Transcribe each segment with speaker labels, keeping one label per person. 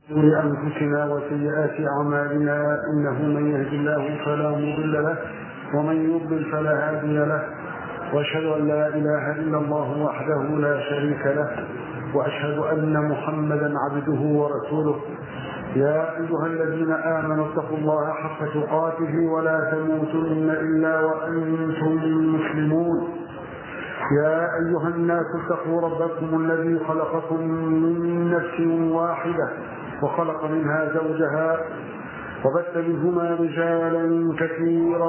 Speaker 1: شرور أنفسنا وسيئات أعمالنا إنه من يهد الله فلا مضل له ومن يضلل فلا هادي له وأشهد أن لا إله إلا الله وحده لا شريك له وأشهد أن محمدا عبده ورسوله يا أيها الذين آمنوا اتقوا الله حق تقاته ولا تموتن إلا وأنتم مسلمون يا أيها الناس اتقوا ربكم الذي خلقكم من نفس واحدة وخلق منها زوجها وبث منهما رجالا كثيرا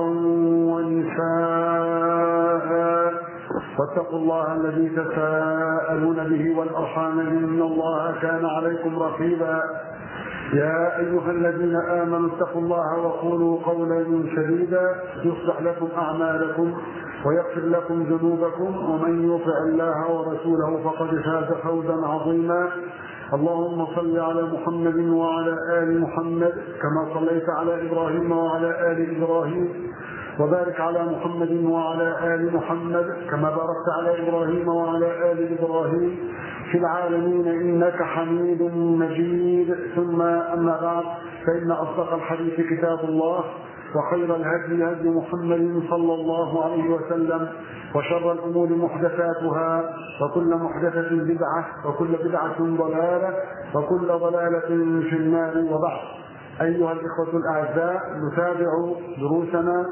Speaker 1: ونساء واتقوا الله الذي تساءلون به والأرحام إن الله كان عليكم رقيبا يا أيها الذين آمنوا اتقوا الله وقولوا قولا سديدا يصلح لكم أعمالكم ويغفر لكم ذنوبكم ومن يطع الله ورسوله فقد فاز فوزا عظيما اللهم صل على محمد وعلى آل محمد كما صليت على إبراهيم وعلى آل إبراهيم وبارك على محمد وعلى آل محمد كما باركت على إبراهيم وعلى آل إبراهيم في العالمين إنك حميد مجيد ثم أما بعد فإن أصدق الحديث كتاب الله وخير الهدي هدي محمد صلى الله عليه وسلم وشر الأمور محدثاتها وكل محدثة بدعة وكل بدعة ضلالة وكل ضلالة في النار وبعد أيها الإخوة الأعزاء نتابع دروسنا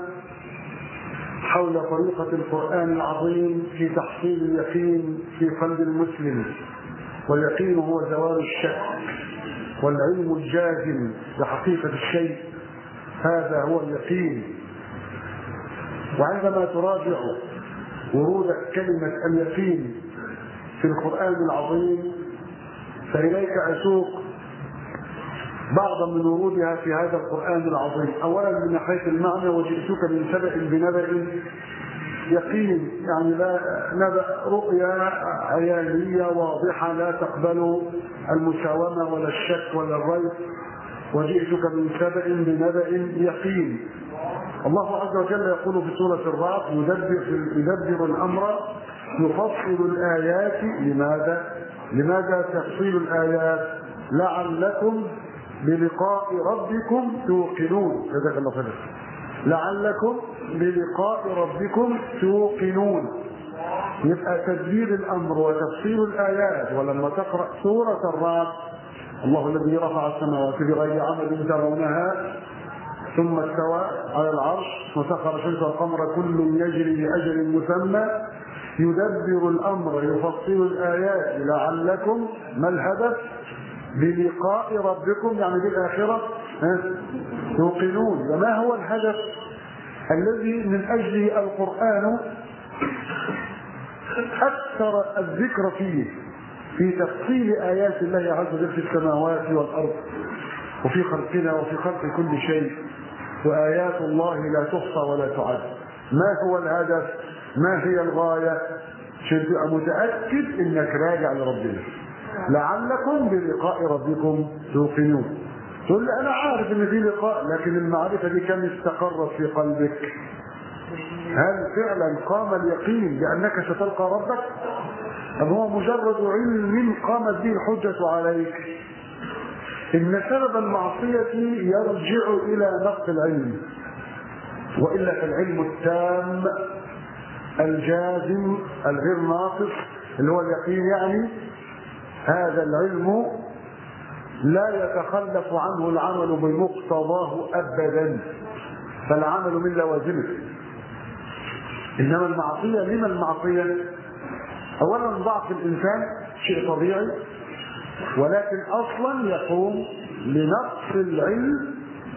Speaker 1: حول طريقة القرآن العظيم في تحصيل اليقين في قلب المسلم واليقين هو زوال الشك والعلم الجازم بحقيقة الشيء هذا هو اليقين وعندما تراجع ورود كلمة اليقين في القرآن العظيم فإليك أسوق بعضا من ورودها في هذا القرآن العظيم أولا من ناحية المعنى وجئتك من سبأ بنبأ يقين يعني لا نبأ رؤيا عيانية واضحة لا تقبل المساومة ولا الشك ولا الريب وجئتك من سبأ بنبأ يقين الله عز وجل يقول في سورة الرعد يدبر, يدبر الأمر يفصل الآيات لماذا؟ لماذا تفصيل الآيات؟ لعلكم بلقاء ربكم توقنون جزاك الله خيرا لعلكم بلقاء ربكم توقنون يبقى تدبير الامر وتفصيل الايات ولما تقرا سوره الرعد الله الذي رفع السماوات بغير عمد ترونها ثم استوى على العرش وسخر الشمس والقمر كل يجري لاجل مسمى يدبر الامر يفصل الايات لعلكم ما الهدف بلقاء ربكم يعني بالاخره توقنون وما هو الهدف الذي من اجله القران اكثر الذكر فيه في تفصيل ايات الله عز وجل في السماوات والارض وفي خلقنا وفي خلق كل شيء وايات الله لا تحصى ولا تعد ما هو الهدف ما هي الغايه عشان تبقى متاكد انك راجع لربنا لعلكم بلقاء ربكم توقنون تقول لي انا عارف ان في لقاء لكن المعرفه دي كم استقرت في قلبك هل فعلا قام اليقين بانك ستلقى ربك ام هو مجرد علم قامت به الحجه عليك ان سبب المعصيه يرجع الى نقص العلم والا فالعلم التام الجازم الغير ناقص اللي هو اليقين يعني هذا العلم لا يتخلف عنه العمل بمقتضاه ابدا فالعمل من لوازمه انما المعصيه لما المعصيه اولا ضعف الانسان شيء طبيعي ولكن اصلا يقوم لنقص العلم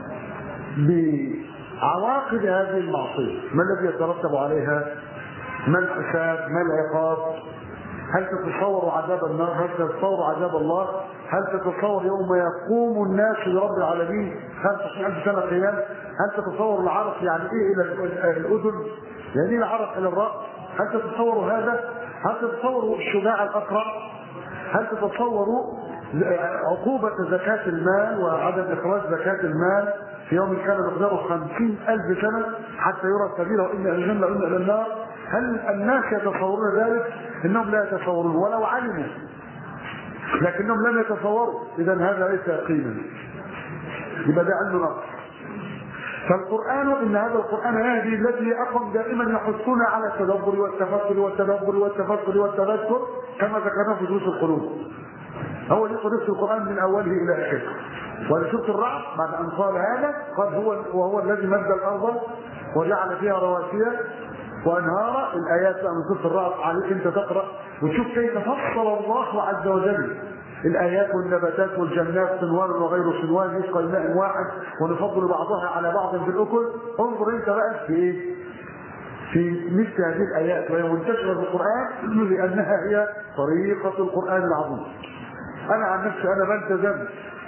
Speaker 1: بعواقب هذه المعصيه ما الذي يترتب عليها ما الحساب ما العقاب هل تتصور عذاب النار هل تتصور عذاب الله هل تتصور يوم يقوم الناس لرب العالمين 50000 سنه قيام هل تتصور العرق يعني ايه الى الاذن يعني ايه العرق الى الراس هل تتصور هذا هل تتصور الشجاع الاقرع هل تتصور عقوبة زكاة المال وعدم إخراج زكاة المال في يوم كان مقداره خمسين ألف سنة حتى يرى السبيل وإن إلى الجنة وإن إلى النار هل الناس يتصورون ذلك؟ إنهم لا يتصورون ولو علموا لكنهم لم يتصوروا اذا هذا ليس يقينا يبقى ده علم نقص فالقرآن إن هذا القرآن يهدي التي أقم دائما يحثنا على التدبر والتفكر والتدبر والتفكر والتذكر كما ذكرنا في دروس القلوب. هو اللي نفس القرآن من أوله إلى آخره. وأنا شفت الرعد بعد أن قال هذا قال هو وهو الذي مد الأرض وجعل فيها رواسي وأنهارا الآيات بقى من سورة الرعد عليك أنت تقرأ وتشوف كيف فصل الله عز وجل الآيات والنباتات والجنات صنوان وغير صنوان يسقى الماء واحد ونفضل بعضها على بعض في الأكل انظر أنت بقى في إيه؟ في مثل هذه الآيات وهي منتشرة في القرآن لأنها هي طريقة القرآن العظيم. أنا عن نفسي أنا ما التزمت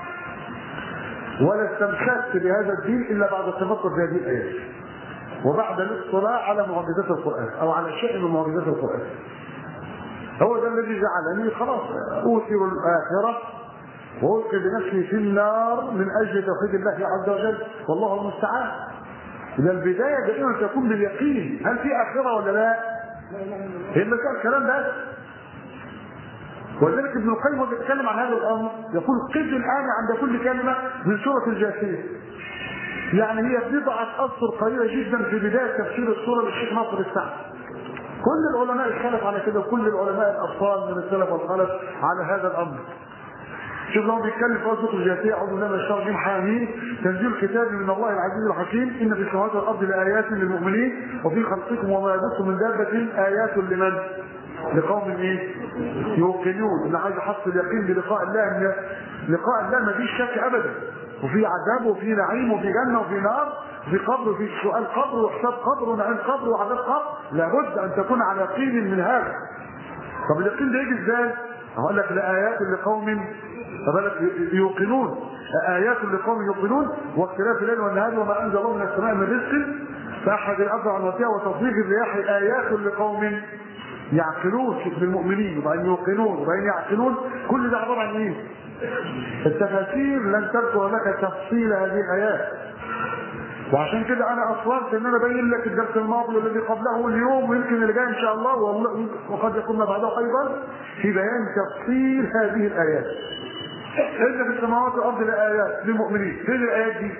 Speaker 1: ولا استمسكت بهذا الدين إلا بعد التفكر في هذه الآيات. وبعد الاطلاع على معجزات القرآن أو على شيء من معجزات القرآن. هو ده الذي جعلني خلاص اوثر الاخره والقي بنفسي في النار من اجل توحيد الله عز وجل والله المستعان اذا البدايه دائما تكون باليقين هل في اخره ولا لا؟ هي المسألة الكلام بس ولذلك ابن القيم وهو بيتكلم عن هذا الامر يقول قف الان عند كل كلمه من سوره الجاثيه يعني هي بضعه اسطر قليله جدا في بدايه تفسير السوره للشيخ ناصر السعد كل العلماء الخلف على كده وكل العلماء الابطال من السلف والخلف على هذا الامر شوف لو بيتكلم في سوره الجاثيه اعوذ بالله من الشيطان الرجيم حامين تنزيل الكتاب من الله العزيز الحكيم ان في السماوات والارض لايات للمؤمنين وفي خلقكم وما يبث من دابه ايات لمن؟ لقوم ايه؟ يوقنون اللي عايز يحصل اليقين بلقاء الله ان لقاء الله ما فيش شك ابدا وفي عذاب وفي نعيم وفي جنه وفي نار في قبر وفي سؤال قبر وحساب قبر ونعيم قبر وعذاب قبر لابد ان تكون على يقين من هذا طب اليقين ده يجي ازاي؟ هقول لك لآيات لقوم فبالك يوقنون آيات لقوم يوقنون واختلاف الليل والنهار وما أنزل الله من السماء من رزق فأحد الأرض عن وفيها وتصديق الرياح آيات لقوم يعقلون شوف المؤمنين وبعدين يوقنون وبعدين يعقلون كل ده عبارة عن ايه؟ التفاسير لن تذكر لك تفصيل هذه الآيات وعشان كده انا اصررت ان انا ابين لك الدرس الماضي والذي قبله اليوم ويمكن اللي جاي ان شاء الله والله وقد يكون ما بعده ايضا في بيان تفصيل هذه الايات. ان في السماوات والارض لايات للمؤمنين، فين الايات دي؟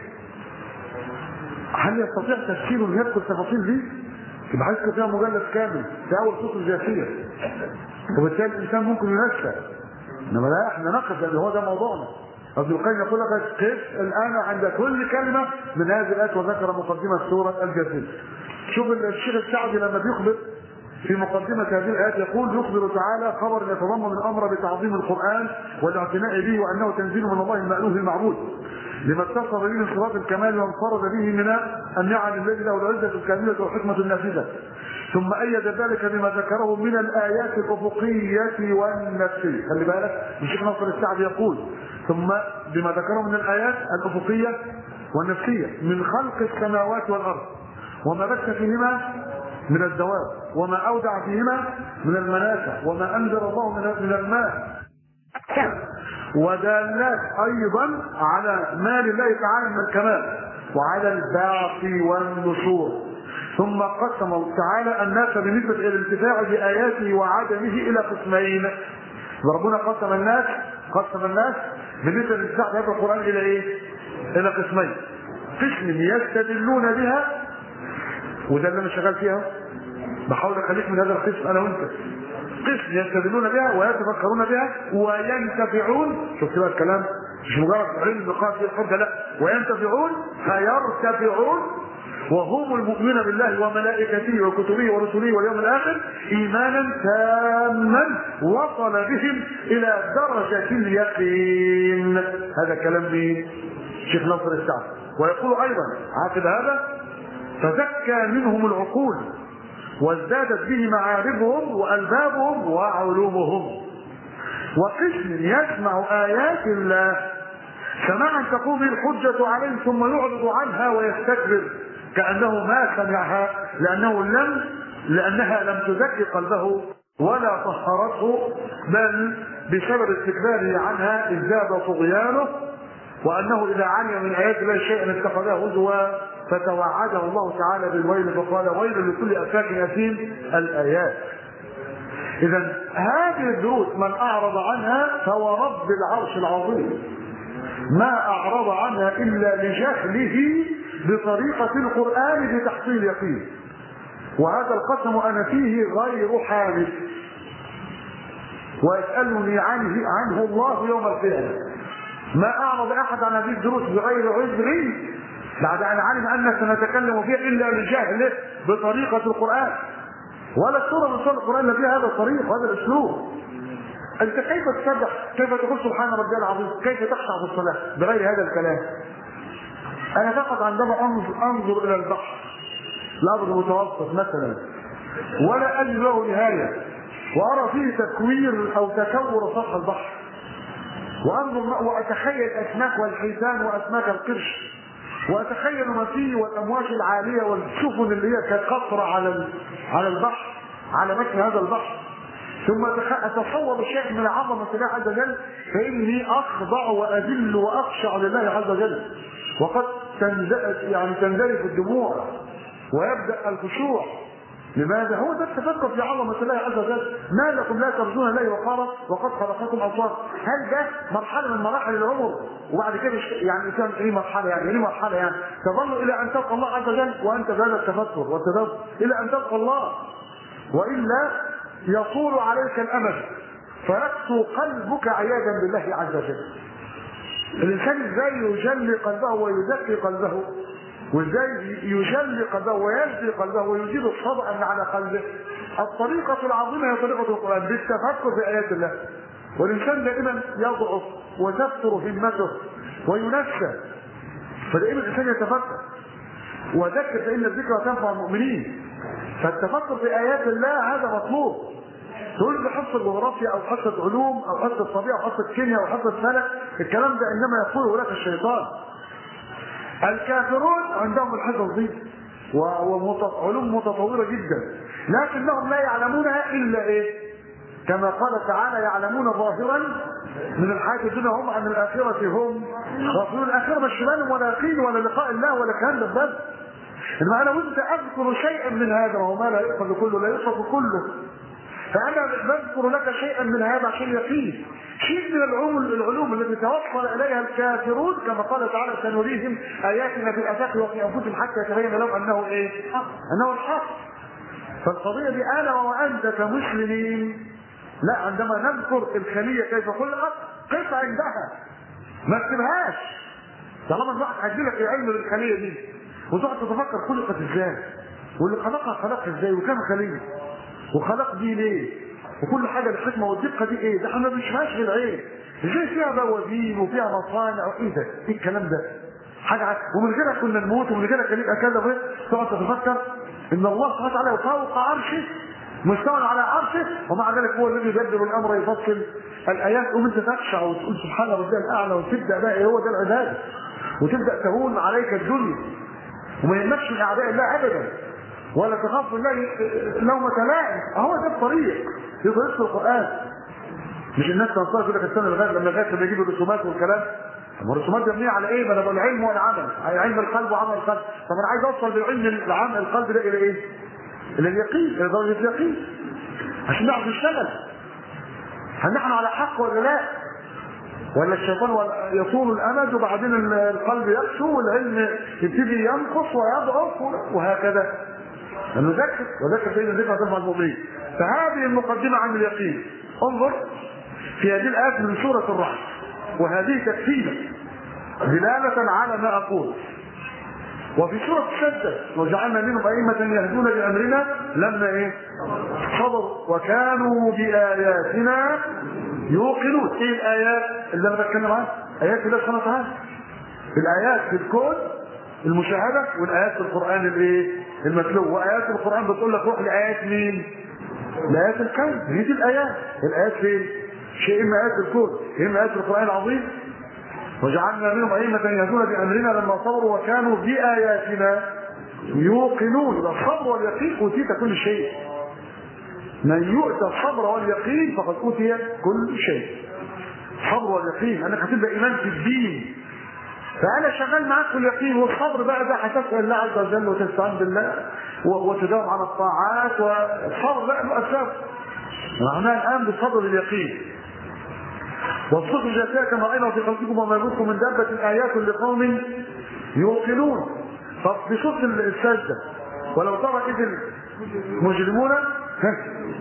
Speaker 1: هل يستطيع تفسير ان يذكر تفاصيل دي؟ يبقى هيذكر فيها مجلد كامل في اول سوره الجاثيه. وبالتالي الانسان ممكن ينسى. انما لا احنا نقف لان هو ده موضوعنا. ابن القيم يقول لك قف الان عند كل كلمه من هذه الايات وذكر مقدمه سوره الجاثيه. شوف الشيخ السعدي لما بيخبر في مقدمة هذه الآيات يقول يخبر تعالى خبر يتضمن الأمر بتعظيم القرآن والاعتناء به وأنه تنزيل من الله المألوف المعبود لما اتصل به من صفات الكمال وانفرد به من النعم الذي له العزة الكاملة والحكمة النافذة ثم أيد ذلك بما ذكره من الآيات الأفقية والنفسية خلي بالك الشيخ ناصر السعدي يقول ثم بما ذكره من الآيات الأفقية والنفسية من خلق السماوات والأرض وما بث فيهما من الدواب وما أودع فيهما من المنافع وما أنزل الله من الماء ودالات أيضا على ما لله تعالى من الكمال وعلى البعث والنشور ثم قسم تعالى الناس بالنسبة إلى الانتفاع بآياته وعدمه إلى قسمين ربنا قسم الناس قسم الناس بالنسبة للانتفاع بهذا القرآن إلى إيه؟ إلى قسمين قسم يستدلون بها وده اللي انا شغال فيها بحاول اخليك من هذا القسم انا وانت قسم يستدلون بها ويتفكرون بها وينتفعون شفت بقى الكلام مش مجرد علم نقاط في الحجه لا وينتفعون فيرتفعون وهم المؤمنون بالله وملائكته وكتبه ورسله واليوم الاخر ايمانا تاما وصل بهم الى درجه اليقين هذا كلام مين؟ شيخ نصر السعد ويقول ايضا عقد هذا فزكى منهم العقول وازدادت به معارفهم والبابهم وعلومهم وقسم يسمع ايات الله سماعا تقوم به الحجة عليه ثم يعرض عنها ويستكبر كأنه ما سمعها لأنه لم لأنها لم تزكي قلبه ولا طهرته بل بسبب استكباره عنها ازداد طغيانه وأنه إذا علم من آيات الله شيئا اتخذه هزوا فتوعده الله تعالى بالويل فقال ويل لكل افاك اثيم الايات اذا هذه الدروس من اعرض عنها فهو رب العرش العظيم ما اعرض عنها الا لجهله بطريقه القران بتحصيل يقين وهذا القسم انا فيه غير حامل ويسالني عنه عنه الله يوم القيامه ما اعرض احد عن هذه الدروس بغير عذر بعد ان علم ان سنتكلم فيها الا لجهله بطريقه القران ولا سوره من سور القران الا فيها هذا الطريق وهذا الاسلوب انت كيف تسبح كيف تقول سبحان ربي العظيم كيف تخشع في الصلاه بغير هذا الكلام انا فقط عندما انظر, أنظر الى البحر الابر المتوسط مثلا ولا اجد له نهايه وارى فيه تكوير او تكور سطح البحر وانظر واتخيل اسماك والحيتان واسماك القرش واتخيل ما فيه والامواج العاليه والسفن اللي هي كقطره على على البحر على متن هذا البحر ثم اتصور شيء من عظمه الله عز وجل فاني اخضع واذل واخشع لله عز وجل وقد يعني تندرف الدموع ويبدا الخشوع لماذا؟ هو ده التفكر في عظمة الله عز وجل، ما لكم لا ترجون الله وقارا وقد خلقكم أطوارا، هل ده مرحلة من مراحل العمر وبعد كده يعني الإنسان إيه مرحلة يعني؟ إيه مرحلة يعني؟ تظل إلى أن تلقى الله عز وجل وأنت بهذا التفكر والتدبر، إلى أن تلقى الله وإلا يطول عليك الأمل فيقسو قلبك عياذا بالله عز وجل. الإنسان إزاي يجلي قلبه ويزكي قلبه وازاي يجلي قلبه ويجزي قلبه ويزيد الصدأ من على قلبه الطريقة العظيمة هي طريقة القرآن بالتفكر في آيات الله والإنسان دائما يضعف وتفتر همته وينسى فدائما الإنسان يتفكر وذكر فإن الذكرى تنفع المؤمنين فالتفكر في آيات الله هذا مطلوب تقول لي حصه جغرافيا او حصه علوم او حصه طبيعه او حصه كيمياء او حصه فلك الكلام ده انما يقوله لك الشيطان الكافرون عندهم الحصص دي وعلوم متطوره جدا لكنهم لا يعلمونها الا ايه كما قال تعالى يعلمون ظاهرا من الحياه الدنيا هم عن الاخره هم غافلون الاخره مش بالهم ولا يقين ولا لقاء الله ولا كلام ده بس انما انا وانت اذكر شيئا من هذا وهو ما لا يؤخذ كله لا يوصف كله فانا بذكر لك شيئا من هذا عشان يقين شيء من العلوم العلوم التي توصل اليها الكافرون كما قال تعالى سنريهم اياتنا في الافاق وفي انفسهم حتى يتبين لهم انه ايه؟ انه الحق. فالقضيه دي انا وانت كمسلمين لا عندما نذكر الخليه كيف خلقت قف عندها ما تسيبهاش طالما الواحد هيجي لك العلم للخليه دي وتقعد تتفكر خلقت ازاي واللي خلقها خلقها ازاي وكم خليه وخلق دي ليه وكل حاجه الحكمه والدقه دي ايه؟ ده احنا ما بنشوفهاش بالعين ازاي فيها بوابين وفيها مصانع وايه ده؟ ايه الكلام ده؟ حاجه ومن غيرها كنا نموت ومن غيرها كان يبقى كذا تقعد تتفكر ان الله سبحانه وتعالى فوق عرشه مستوى على عرشه ومع ذلك هو الذي يدبر الامر يفصل الايات وانت تخشع وتقول سبحان ربي الاعلى وتبدا بقى ايه هو ده العباده وتبدا تهون عليك الدنيا وما يهمكش من اعداء الله ابدا ولا تخاف الله لومة لائم اهو ده الطريق في طريقة القرآن مش الناس تنصرف يقول لك السنة لغاية لما لغاية لما يجيبوا الرسومات والكلام طب الرسومات مبنية على ايه؟ ما انا بقول العلم والعمل علم القلب وعمل القلب طب انا عايز اوصل بالعلم العمل القلب ده الى ايه؟ الى اليقين الى درجة اليقين عشان نعرف نشتغل هل نحن على حق ولا لا؟ ولا الشيطان يطول الامد وبعدين القلب يقسو والعلم يبتدي ينقص ويضعف وهكذا نذكر وذكر فإن الذكر تنفع المؤمنين فهذه المقدمة عن اليقين انظر في هذه الآيات من سورة الرعد وهذه تكفينا دلالة على ما أقول وفي سورة السجدة وجعلنا منهم أئمة يهدون بأمرنا لما إيه؟ صبروا وكانوا بآياتنا يوقنون إيه الآيات اللي أنا بتكلم عنها؟ آيات الله سبحانه وتعالى الآيات في الكون المشاهدة والآيات في القرآن الإيه؟ المتلو وآيات القرآن بتقول لك روح لآيات مين؟ لآيات الكون هي دي الآيات الآيات فين؟ شيء إما آيات الكون إما آيات القرآن العظيم وجعلنا منهم أئمة يهدون بأمرنا لما صبروا وكانوا بآياتنا يوقنون الصبر واليقين أوتيت كل شيء من يؤتى الصبر واليقين فقد أوتي كل شيء الصبر واليقين أنك هتبقى إيمان في الدين فانا شغال معاك في اليقين والصبر بقى ده هتسال الله عز وجل وتستعين بالله وتداوم على الطاعات والصبر بقى له اسباب معناها الان بصدد اليقين والصدق الجاثيه كما راينا في خلقكم وما يبث من دابه ايات لقوم يوقنون طب في صوت السجده ولو ترى اذ المجرمون ها؟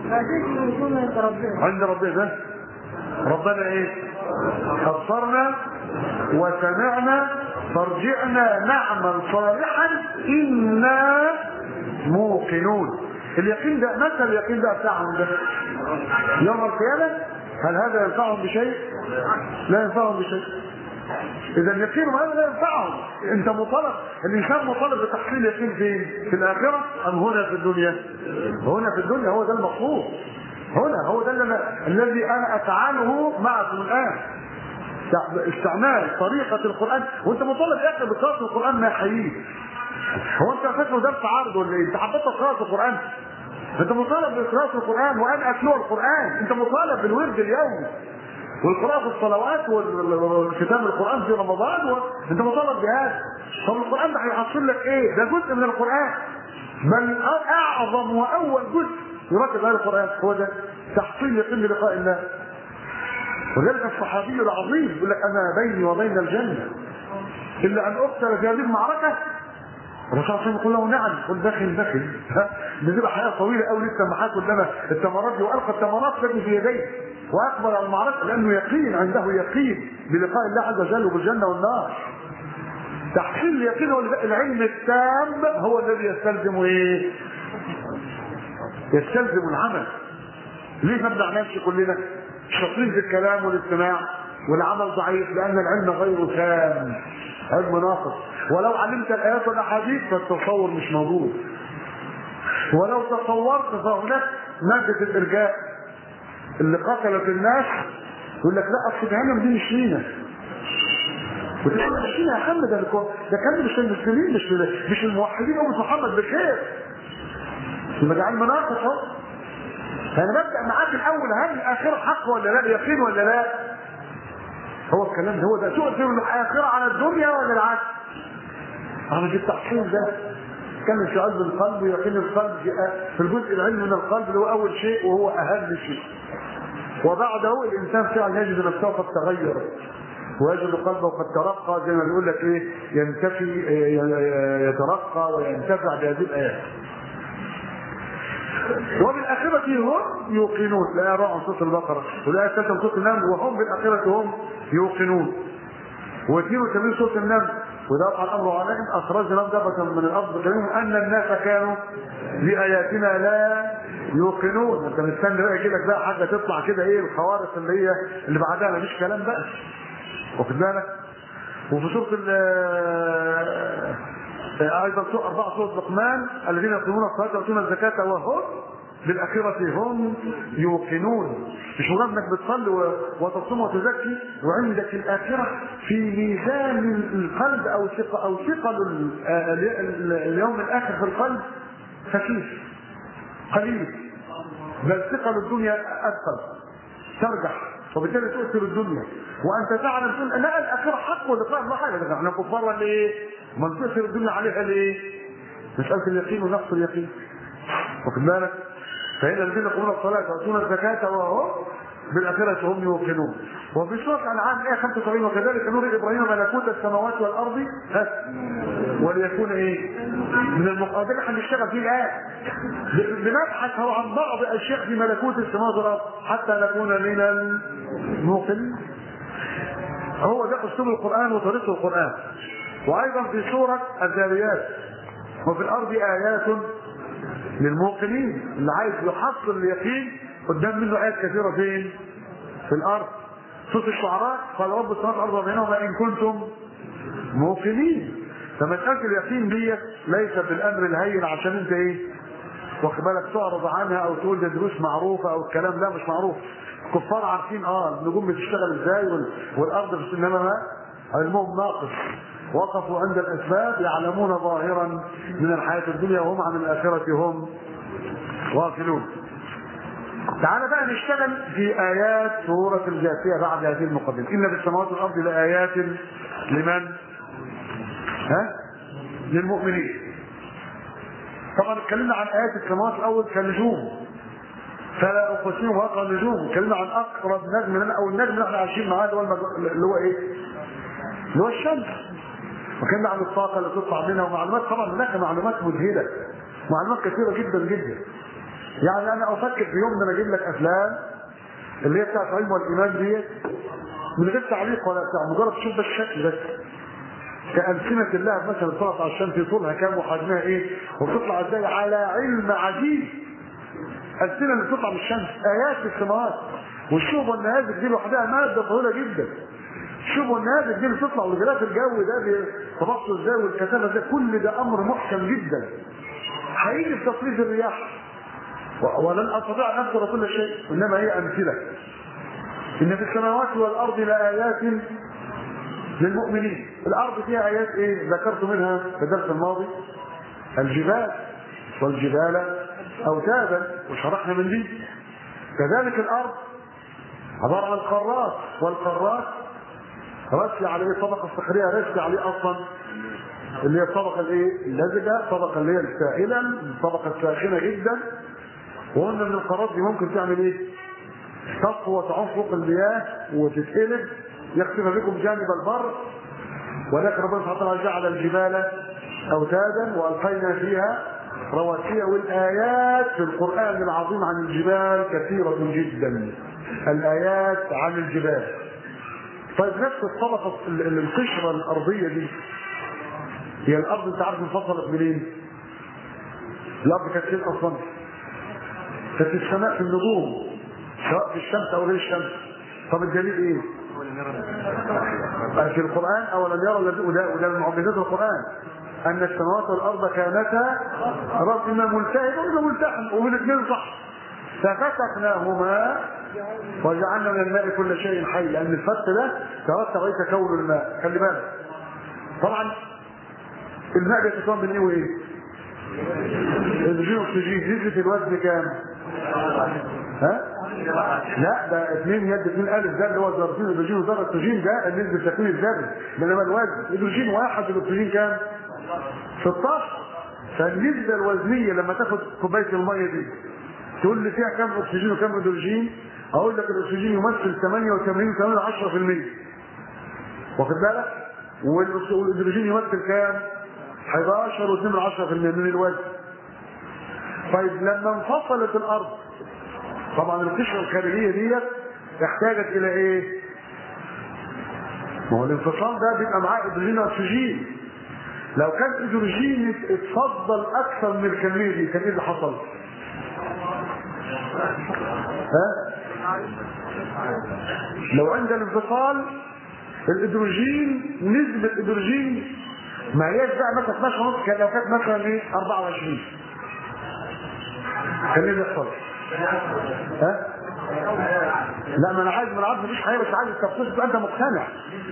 Speaker 1: عند ربنا ربنا ايه ابصرنا وسمعنا فارجعنا نعمل صالحا انا موقنون اليقين ده متى اليقين ده بتاعهم ده يوم القيامه هل هذا ينفعهم بشيء لا ينفعهم بشيء اذا اليقين هذا لا ينفعهم انت مطالب الانسان مطالب بتحصيل اليقين فين في الاخره ام هنا في الدنيا هنا في الدنيا هو ده المطلوب هنا هو ده اللي أنا الذي انا افعله معكم الان استعمال طريقة القرآن وانت مطالب يا اخي بقراءة القرآن ما يحييك هو انت فاكره ده عرض ولا ايه؟ انت حبيت قراءة القرآن انت مطالب بقراءة القرآن وان اتلو القرآن انت مطالب بالورد اليومي والقراءة في الصلوات وكتاب القرآن في رمضان و... انت مطالب بهذا طب القرآن ده هيحصل لك ايه؟ ده جزء من القرآن بل اعظم واول جزء يركز على القرآن هو ده تحصيل يقين لقاء الله وذلك الصحابي العظيم يقول لك انا بيني وبين الجنه الا ان اقتل في هذه المعركه الرسول صلى الله عليه وسلم يقول له نعم قل داخل داخل بتبقى حياه طويله قوي لسه معاه كلما التمرات دي والقى التمرات تجري في يديه واقبل على المعركه لانه يقين عنده يقين بلقاء الله عز وجل وبالجنه والنار تحصيل اليقين هو العلم التام هو الذي يستلزم ايه؟ يستلزم العمل ليه ما بنعملش كلنا؟ شاطرين في الكلام والاستماع والعمل ضعيف لان العلم غير تام علم ناقص ولو علمت الايات والاحاديث فالتصور مش موجود ولو تصورت فهناك ماده الارجاء اللي قتلت الناس يقول لك لا اصل جهنم دي مش لينا وتقول مش لينا يا عم ده ده كان مش المسلمين مش مش الموحدين هم محمد بخير يبقى ده علم ناقص اهو فانا ببدا معاك الاول هل الاخره حق ولا لا يقين ولا لا هو الكلام ده هو ده تؤثر الاخره على الدنيا ولا العكس انا جبت التحصيل ده كان في قلب القلب ويقين القلب في الجزء العلمي من القلب اللي هو اول شيء وهو اهم شيء وبعده الانسان فعلا يجد نفسه قد تغير ويجد قلبه قد ترقى زي ما بيقول لك ايه ينتفي يترقى وينتفع بهذه الايات وبالآخرة هم يوقنون لا يرى عن صوت البقرة ولا يستثم صوت النمل وهم بالآخرة هم يوقنون ويثيروا سبيل صوت النمل وده وقع الأمر عليهم أخرجنا لهم دابة من الأرض بكلمهم أن الناس كانوا بآياتنا لا يوقنون أنت مستني بقى يجي لك بقى حاجة تطلع كده إيه الخوارق اللي هي اللي بعدها مفيش كلام بقى واخد بالك وفي سورة ايضا سوره اربعه سوره لقمان الذين يقيمون الصلاه ويؤتون الزكاه وهم بالاخره هم يوقنون مش مجرد انك بتصلي وتصوم وتزكي وعندك الاخره في ميزان القلب او ثقل او ثقل اليوم الاخر في القلب خفيف قليل بل ثقل الدنيا اثقل ترجح وبالتالي تؤثر الدنيا وانت تعلم تقول لا الاخره حق ولقاء الله حاجه احنا كفار ولا ايه؟ ما تؤثر الدنيا عليها ليه؟ مساله اليقين ونقص اليقين واخد بالك؟ فإن الذين يقومون الصلاة ويؤتون الزكاة وهم بالآخرة هم يوقنون وفي سورة الأنعام آية 75 وكذلك نور إبراهيم ملكوت السماوات والأرض ها وليكون إيه؟ من المقابل هنشتغل فيه الآن بنبحث هو عن بعض أشياء في ملكوت السماوات والأرض حتى نكون من الموقنين هو ده أسلوب القرآن وطريقة القرآن وأيضا في سورة الذاريات وفي الأرض آيات للموقنين اللي عايز يحصل اليقين قدام منه آيات كثيرة فين؟ في الأرض سورة الشعراء قال رب السماوات والأرض بينهما إن كنتم موقنين فمسألة اليقين دي ليست بالأمر الهين عشان أنت إيه؟ واخد بالك تعرض عنها أو تقول ده دروس معروفة أو الكلام ده مش معروف الكفار عارفين اه النجوم بتشتغل ازاي وال... والارض في انما ما علمهم ناقص وقفوا عند الاسباب يعلمون ظاهرا من الحياه الدنيا وهم عن الاخره هم غافلون تعال بقى نشتغل في ايات سوره الجاثيه بعد هذه المقدمه ان في السماوات والارض لايات لمن ها للمؤمنين طبعا اتكلمنا عن ايات السماوات الاول كنجوم فلا اقسم واقع النجوم اتكلمنا عن اقرب نجم لنا او النجم اللي احنا عايشين معاه اللي هو المج- اللي هو ايه؟ اللي هو الشمس وكان عن الطاقه اللي تطلع منها ومعلومات طبعا هناك معلومات مذهله معلومات كثيره جدا جدا يعني انا افكر في يوم ان انا اجيب لك افلام اللي هي بتاعت علم والايمان ديت من غير تعليق ولا بتاع مجرد تشوف بس الشكل بس كألسنة اللهب مثلا طلعت على الشمس طولها كام وحجمها ايه وبتطلع ازاي على علم عجيب السنة اللي بتطلع من الشمس ايات في السماوات والشوب والنيازك دي لوحدها مادة طويلة جدا الشوب والنيازك دي اللي بتطلع وغلاف الجو ده تبص ازاي والكثافة ده كل ده امر محكم جدا هيجي في تصريف الرياح و- ولن استطيع ان اذكر كل شيء انما هي امثله ان في السماوات والارض لايات للمؤمنين الارض فيها ايات ايه ذكرت منها في الدرس الماضي الجبال والجبال اوتادا وشرحنا من دي كذلك الارض عباره عن قارات والقارات رسي على ايه طبقه صخريه رسي عليه اصلا اللي هي الطبقه الايه اللزجه الطبقه اللي هي السائله الطبقه الساخنه جدا وقلنا ان القارات دي ممكن تعمل ايه تطفو وتعوم فوق المياه وتتقلب يخسف بكم جانب البر ولكن ربنا سبحانه وتعالى جعل الجبال اوتادا والقينا فيها رواسي والايات في القران العظيم عن الجبال كثيره جدا الايات عن الجبال طيب نفس الطبقه ال- ال- القشره الارضيه دي هي الارض انت عارف انفصلت منين؟ الارض كانت فين اصلا؟ كانت في السماء في النجوم سواء في الشمس او غير الشمس طب الدليل ايه؟ في القران اولم يرى الذي وده وده من معجزات القران ان السماوات والارض كانتا رتما ملتهبا وده ملتحم وبالاثنين صح ففتحناهما وجعلنا من الماء كل شيء حي لان الفتح ده ترتب عليه تكون الماء خلي بالك طبعا الماء بيتكون من ايه وايه؟ هيدروجين واكسجين نسبة الوزن كام؟ ها؟ لا ده اثنين يد اثنين الف ده اللي هو ذرتين هيدروجين وذره اكسجين ده نسبة تكوين الذري انما الوزن هيدروجين واحد الاكسجين كام؟ 16 فالنسبة الوزنية لما تاخد كوباية المية دي تقول لي فيها كام اكسجين وكام هيدروجين؟ اقول لك الاكسجين يمثل 88 8 10% واخد بالك؟ والأكس- والهيدروجين يمثل كام؟ 11 و2 من 10% من الوزن طيب لما انفصلت الارض طبعا القشره الخارجيه ديت احتاجت الى ايه؟ ما هو الانفصال ده بيبقى معاه هيدروجين واكسجين لو كان هيدروجين اتفضل اكثر من الكميه دي كان ايه اللي حصل؟ ها؟ لو عند الانفصال الهيدروجين نسبة الهيدروجين ما هياش بقى مثلا 12 ونص كان لو كانت مثلا ايه 24 كان ايه اللي يحصل؟ ها؟ لا ما انا عايز ما انا عارف مفيش حاجه بس عايز التفصيل تبقى انت مقتنع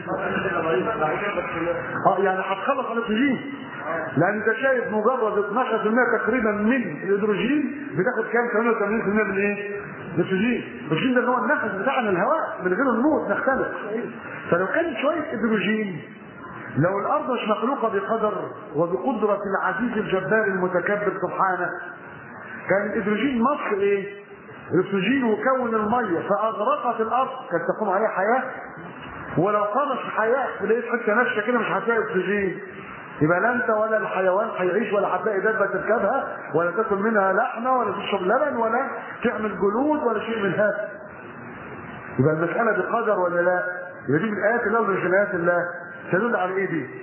Speaker 1: اه يعني هتخلص على الاكسجين لان انت شايف مجرد 12% تقريبا من الهيدروجين بتاخد كام 88% من ايه؟ الاكسجين الاكسجين ده اللي هو النفس بتاعنا الهواء من غير الموت نختلف فلو كان شويه هيدروجين لو الارض مش مخلوقه بقدر وبقدره العزيز الجبار المتكبر سبحانه كان الهيدروجين مصر ايه؟ الاكسجين وكون الميه فاغرقت الارض كانت تقوم عليها حياه ولو قامت الحياه لقيت حته ناشفه كده مش هتلاقي اكسجين يبقى لا انت ولا الحيوان هيعيش ولا هتلاقي دابه تركبها ولا تاكل منها لحمه ولا تشرب لبن ولا تعمل جلود ولا شيء من هذا يبقى المساله بقدر ولا لا؟ يبقى دي من ايات الله ولا مش من ايات الله؟ تدل على ايه دي؟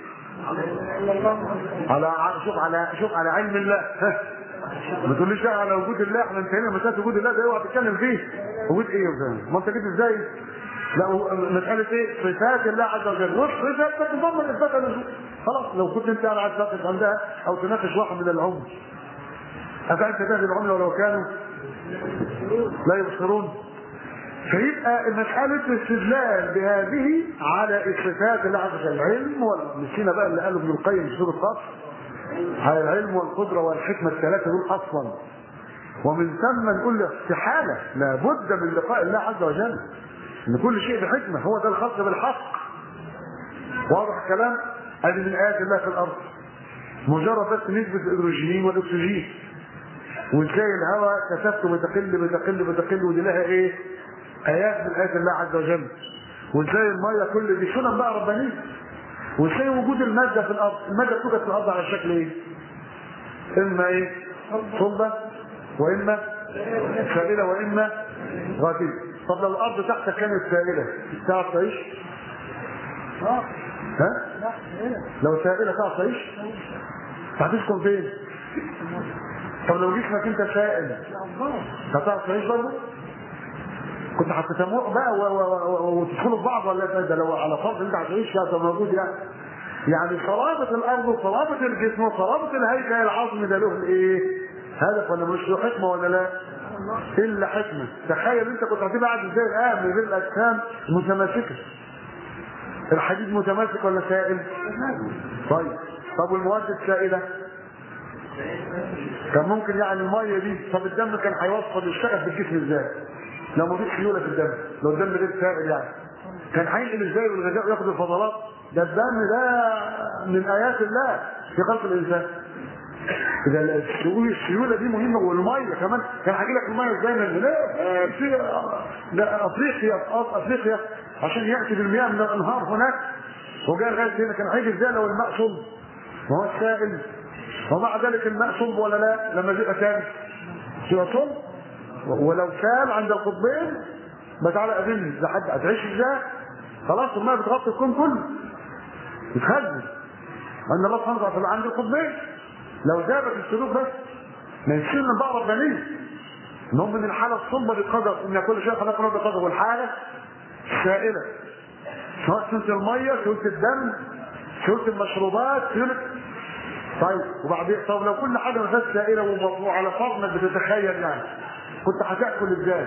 Speaker 1: على شوف على شوف على علم الله ها ما تقوليش بقى على وجود الله احنا انتهينا مساله وجود الله ده اوعى تتكلم فيه وجود ايه يا فندم؟ ما انت جيت ازاي؟ لا هو مساله ايه؟ صفات الله عز وجل والصفات تتضمن اثبات النزول خلاص لو كنت انت قاعد تناقش عندها او تناقش واحد من العمر افانت تهدي العمله ولو كانوا لا يبصرون فيبقى مسألة الاستدلال بهذه على الصفات الله عز وجل العلم والمسكينة بقى اللي قاله ابن القيم في سورة القصر على العلم والقدرة والحكمة الثلاثة دول أصلا ومن ثم نقول استحالة لابد من لقاء الله عز وجل ان كل شيء بحكمة هو ده الخلق بالحق واضح الكلام ادي من آيات الله في الأرض مجرد بس نسبة الهيدروجين والأكسجين وازاي الهواء كثافته بتقل بتقل بتقل ودي لها ايه؟ ايات من ايات الله عز وجل وازاي الميه كل دي سنن بقى ربانيه وازاي وجود الماده في الارض الماده توجد في الارض على شكل ايه؟ اما ايه؟ صلبه واما سائله واما غازيه طب لو الارض تحتك كانت سائله تعرف تعيش؟
Speaker 2: اه
Speaker 1: ها؟
Speaker 2: لا هنا
Speaker 1: لو سائله تعرف تعيش؟ هتسكن فين؟ طب لو جسمك انت سائل
Speaker 2: يا الله
Speaker 1: هتعرف تعيش برضه؟ كنت هتتموع بقى و- و- و- وتدخلوا في بعض ولا ده, ده لو على فرض انت هتعيش هتبقى موجود يعني يعني صلابة الأرض وصلابة الجسم وصلابة الهيكل العظمي ده له ايه؟ هدف ولا مش له حكمة ولا لا؟ إلا حكمة تخيل أنت كنت هتبقى قاعد ازاي الآن من غير الأجسام متماسكة الحديد متماسك ولا سائل؟ طيب طب والمواد السائلة؟ كان ممكن يعني الميه دي طب الدم كان هيوصل يشتغل في الجسم ازاي؟ لو ما فيش سيوله في الدم لو الدم غير سائل يعني كان هينقل ازاي والغذاء وياخد الفضلات ده الدم ده من ايات الله في خلق الانسان ده السيوله السيوله دي مهمه والميه كمان كان هيجي لك الميه ازاي من لا في ده افريقيا في أرض افريقيا عشان ياتي بالمياه من الانهار هناك وجاء لغايه هنا كان هيجي ازاي لو الماء صلب ما هو السائل ومع ذلك الماء صلب ولا لا لما يبقى تاني يبقى صلب ولو سال عند القطبين ما تعالى قابلني لحد هتعيش ازاي خلاص الماء بتغطي الكون كله يتخزن ان الله سبحانه وتعالى عند القطبين لو ذابت السلوك بس ما يصير من بقى ربانيه انهم من الحاله الصلبه بقدر ان كل شيء خلقناه بقدر والحاله سائله سواء سلسله الميه سلسله الدم سلسله المشروبات سلسله طيب وبعدين طب لو كل حاجه ما فيهاش سائله ومطبوع على فرض انك بتتخيل يعني كنت هتاكل ازاي؟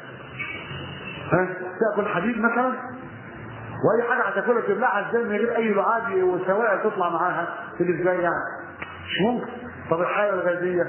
Speaker 1: ها؟ تاكل حديد مثلا؟ واي حاجه هتاكلها تبلعها ازاي من غير اي لعاب وسوائل تطلع معاها تيجي ازاي يعني؟ مش ممكن طب الحياه الغازيه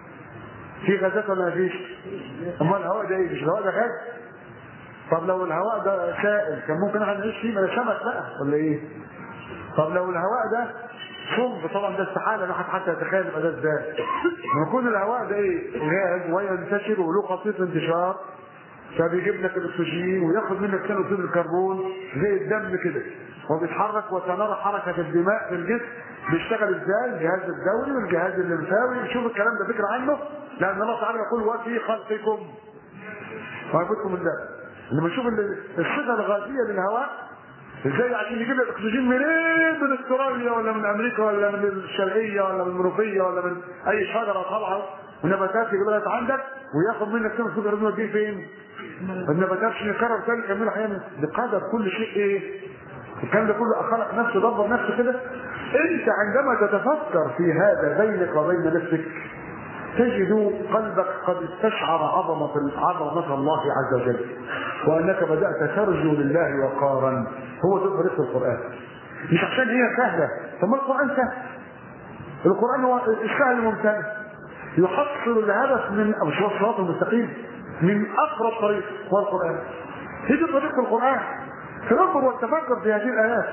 Speaker 1: في غازات ولا مفيش؟ امال الهواء ده ايه؟ مش الهواء ده غاز؟ طب لو الهواء ده سائل كان ممكن احنا نعيش فيه ما ده سمك بقى ولا ايه؟ طب لو الهواء ده صلب طبعا ده استحاله الواحد حتى يتخيل يبقى ده ازاي لما يكون الهواء ده ايه غاز وينتشر وله خطيط انتشار فبيجيب لك الاكسجين وياخد منك ثاني اكسيد الكربون زي الدم كده وبيتحرك وتنرى حركه الدماء في الجسم بيشتغل ازاي الجهاز الدوري والجهاز الليمفاوي شوف الكلام ده فكره عنه لان الله تعالى يقول وفي خلقكم ويفوتكم من ده لما نشوف ال- الصفه الغازيه للهواء ازاي عشان يجيب لك اكسجين منين من استراليا ولا من امريكا ولا من الشرقيه ولا من المنوفيه ولا من اي شجره طالعه ونباتات يجيب لك عندك وياخد منك ثاني اكسيد الكربون يوديه فين؟ النباتات عشان يكرر تاني يكملوا حياه بقدر كل شيء ايه؟ الكلام ده كله خلق نفسه دبر نفسه كده انت عندما تتفكر في هذا بينك وبين نفسك تجد قلبك قد استشعر عظمة عظمة الله عز وجل وأنك بدأت ترجو لله وقارا هو ده طريق القرآن مش عشان هي سهلة طب ما القرآن سهل القرآن هو السهل الممتنع يحصل الهدف من أو شو الصراط المستقيم من أقرب طريق هو القرآن هي دي طريق القرآن تنظر والتفكر في هذه الآيات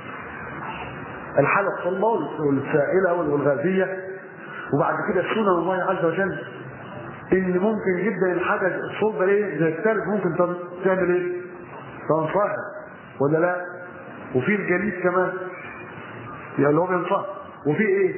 Speaker 1: الحالة الصلبة والسائلة والغازية وبعد كده سنن الله عز وجل ان ممكن جدا الحاجه الصلبه ايه زي الثلج ممكن تن- تعمل ايه؟ تنصهر ولا لا؟ وفي الجليد كمان يعني اللي هو بينصهر وفي ايه؟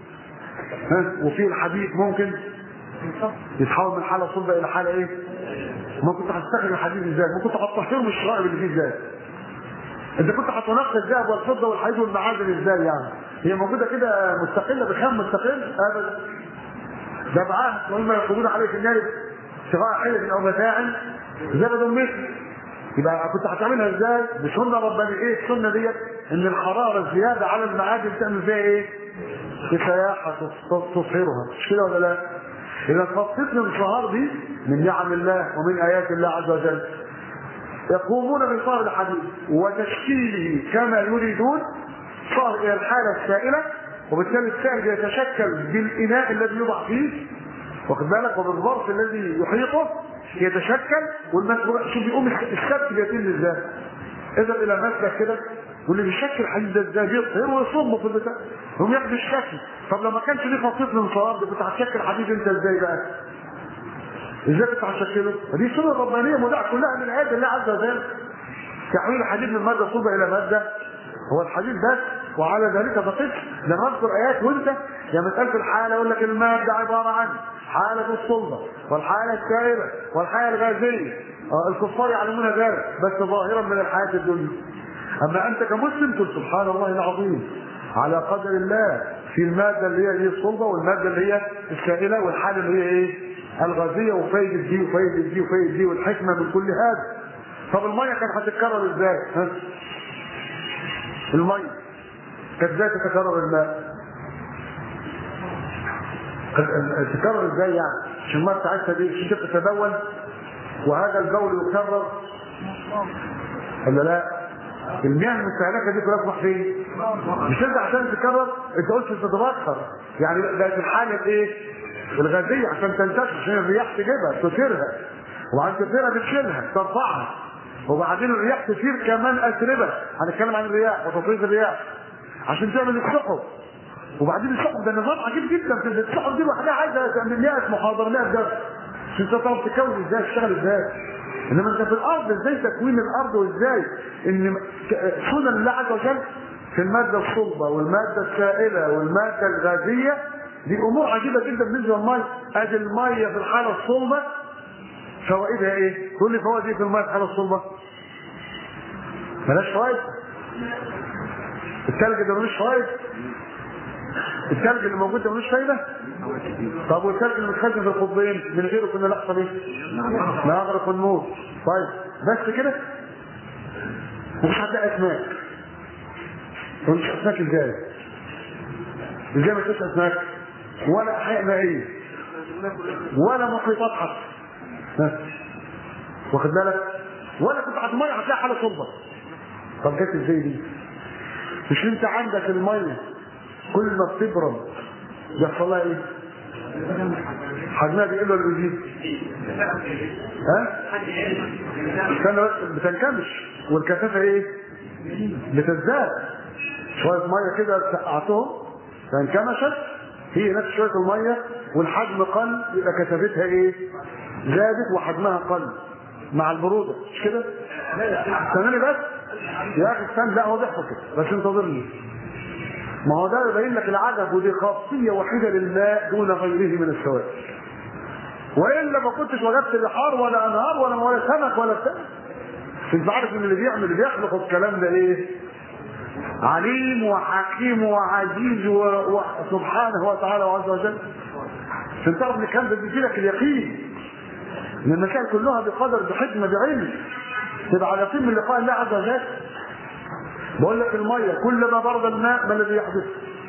Speaker 1: ها وفي الحديد ممكن يتحول من حاله صلبه الى حاله ايه؟ ما كنت هتستخدم الحديد ازاي؟ ما كنت هتطهره من الشرائب اللي فيه ازاي؟ انت كنت هتنقي الذهب والفضه والحديد والمعادن ازاي يعني؟ هي موجوده كده مستقله بخام مستقل؟ ابدا ده معاه وهم يقولون عليه في النار ابتغاء حلم او متاع زبد مثل يبقى كنت هتعملها ازاي؟ بسنه ربانيه ايه السنه ديت؟ ان الحراره الزياده على المعادن تعمل فيها ايه؟ بسياحه تصهرها مش كده ولا لا؟ اذا خطيت الانصهار دي من نعم الله ومن ايات الله عز وجل يقومون بصهر الحديد وتشكيله كما يريدون صار الى الحاله السائله وبالتالي السائل يتشكل بالاناء الذي يوضع فيه واخد بالك وبالظرف الذي يحيطه يتشكل والمسؤول شوف بيقوم السبت بيتم ازاي اذهب الى مسلك كده واللي بيشكل الحديد ده ازاي بيطهر ويصبه في البتاع هم ياخدوا الشكل طب لو ما كانش ليه خطيط الانصراف ده كنت هتشكل حديد انت ازاي بقى؟ ازاي كنت هتشكله؟ دي سنه ربانيه مدعى كلها من ايات الله عز وجل تحويل الحديد من ماده صلبه الى ماده هو الحديد بس وعلى ذلك فقط لما اذكر ايات وانت يا مساله الحاله يقول لك الماده عباره عن حاله الصلبه والحاله السائله والحاله الغازيه آه، الكفار يعلمون ذلك بس ظاهرا من الحياه الدنيا اما انت كمسلم تقول سبحان الله العظيم على قدر الله في الماده اللي هي هي الصلبه والماده اللي هي السائله والحاله اللي هي ايه؟ الغازيه وفايده دي وفايده دي وفايده دي والحكمه من كل هذا طب الميه كانت هتتكرر ازاي؟ ها؟ الميه كانت ازاي تتكرر الماء؟ كانت تتكرر ازاي يعني؟ عشان الميه بتاعتها دي عشان تتدون وهذا البول يكرر ولا لا؟ المياه المستهلكه دي كلها تروح فين؟ مش انت عشان تكرر انت قلت تتبخر يعني بقت الحاله ايه؟ الغازيه عشان تنتشر عشان الرياح تجيبها تثيرها وبعد تثيرها بتشيلها ترفعها وبعدين الرياح تثير كمان اتربه هنتكلم عن الرياح وتصريف الرياح عشان تعمل السحب وبعدين السحب ده نظام عجيب جدا في السحب دي لوحدها عايزه تعمل 100 محاضره 100 درس عشان انت تعرف تكون ازاي تشتغل ازاي انما انت في الارض ازاي تكوين الارض وازاي ان سنن الله عز وجل في الماده الصلبه والماده السائله والماده الغازيه دي امور عجيبه جدا بالنسبه للميه ادي الميه في الحاله الصلبه فوائدها ايه؟ كل لي فوائد ايه في الميه في الحاله الصلبه؟ ملاش فوائد؟ الثلج ده ملوش فوائد؟ الثلج اللي موجود ده ملوش فايده؟ طب والثلج اللي متخزن في القطبين من غيره كنا نحصل ايه؟ نغرق النور طيب بس كده؟ مش هتلاقي اسماك مش اسماك ازاي؟ ازاي ما تلاقيش اسماك؟ ولا احياء مائيه ولا محيطات حتى ها؟ واخد بالك؟ ولا كنت هتمية هتلاقي حاله صلبه طب جت ازاي دي؟ مش انت عندك الميه كل ما بتبرد يحصل لها ايه؟ حجمها بيقل ولا بيزيد؟ ها؟ استنى بس بتنكمش والكثافه ايه؟ بتزداد شويه ميه كده سقعتهم فانكمشت هي نفس شويه الميه والحجم قل يبقى كثافتها ايه؟ زادت وحجمها قل مع البروده مش كده؟ استناني بس يا اخي استنى لا هو بيحصل كده بس انتظرني ما هو ده يبين لك العجب ودي خاصيه وحيده للماء دون غيره من السوائل والا ما كنتش وجدت بحار ولا انهار ولا ولا سمك ولا بتاع انت عارف ان اللي بيعمل اللي بيخلق الكلام ده ايه؟ عليم وحكيم وعزيز وسبحانه وتعالى وعز وجل عشان تعرف ان الكلام ده بيجي لك اليقين ان المسائل كلها بقدر بحكمه بعلم تبقى على يقين من لقاء الله عز وجل بقول لك الميه كل ما برد الماء ما الذي يحدث؟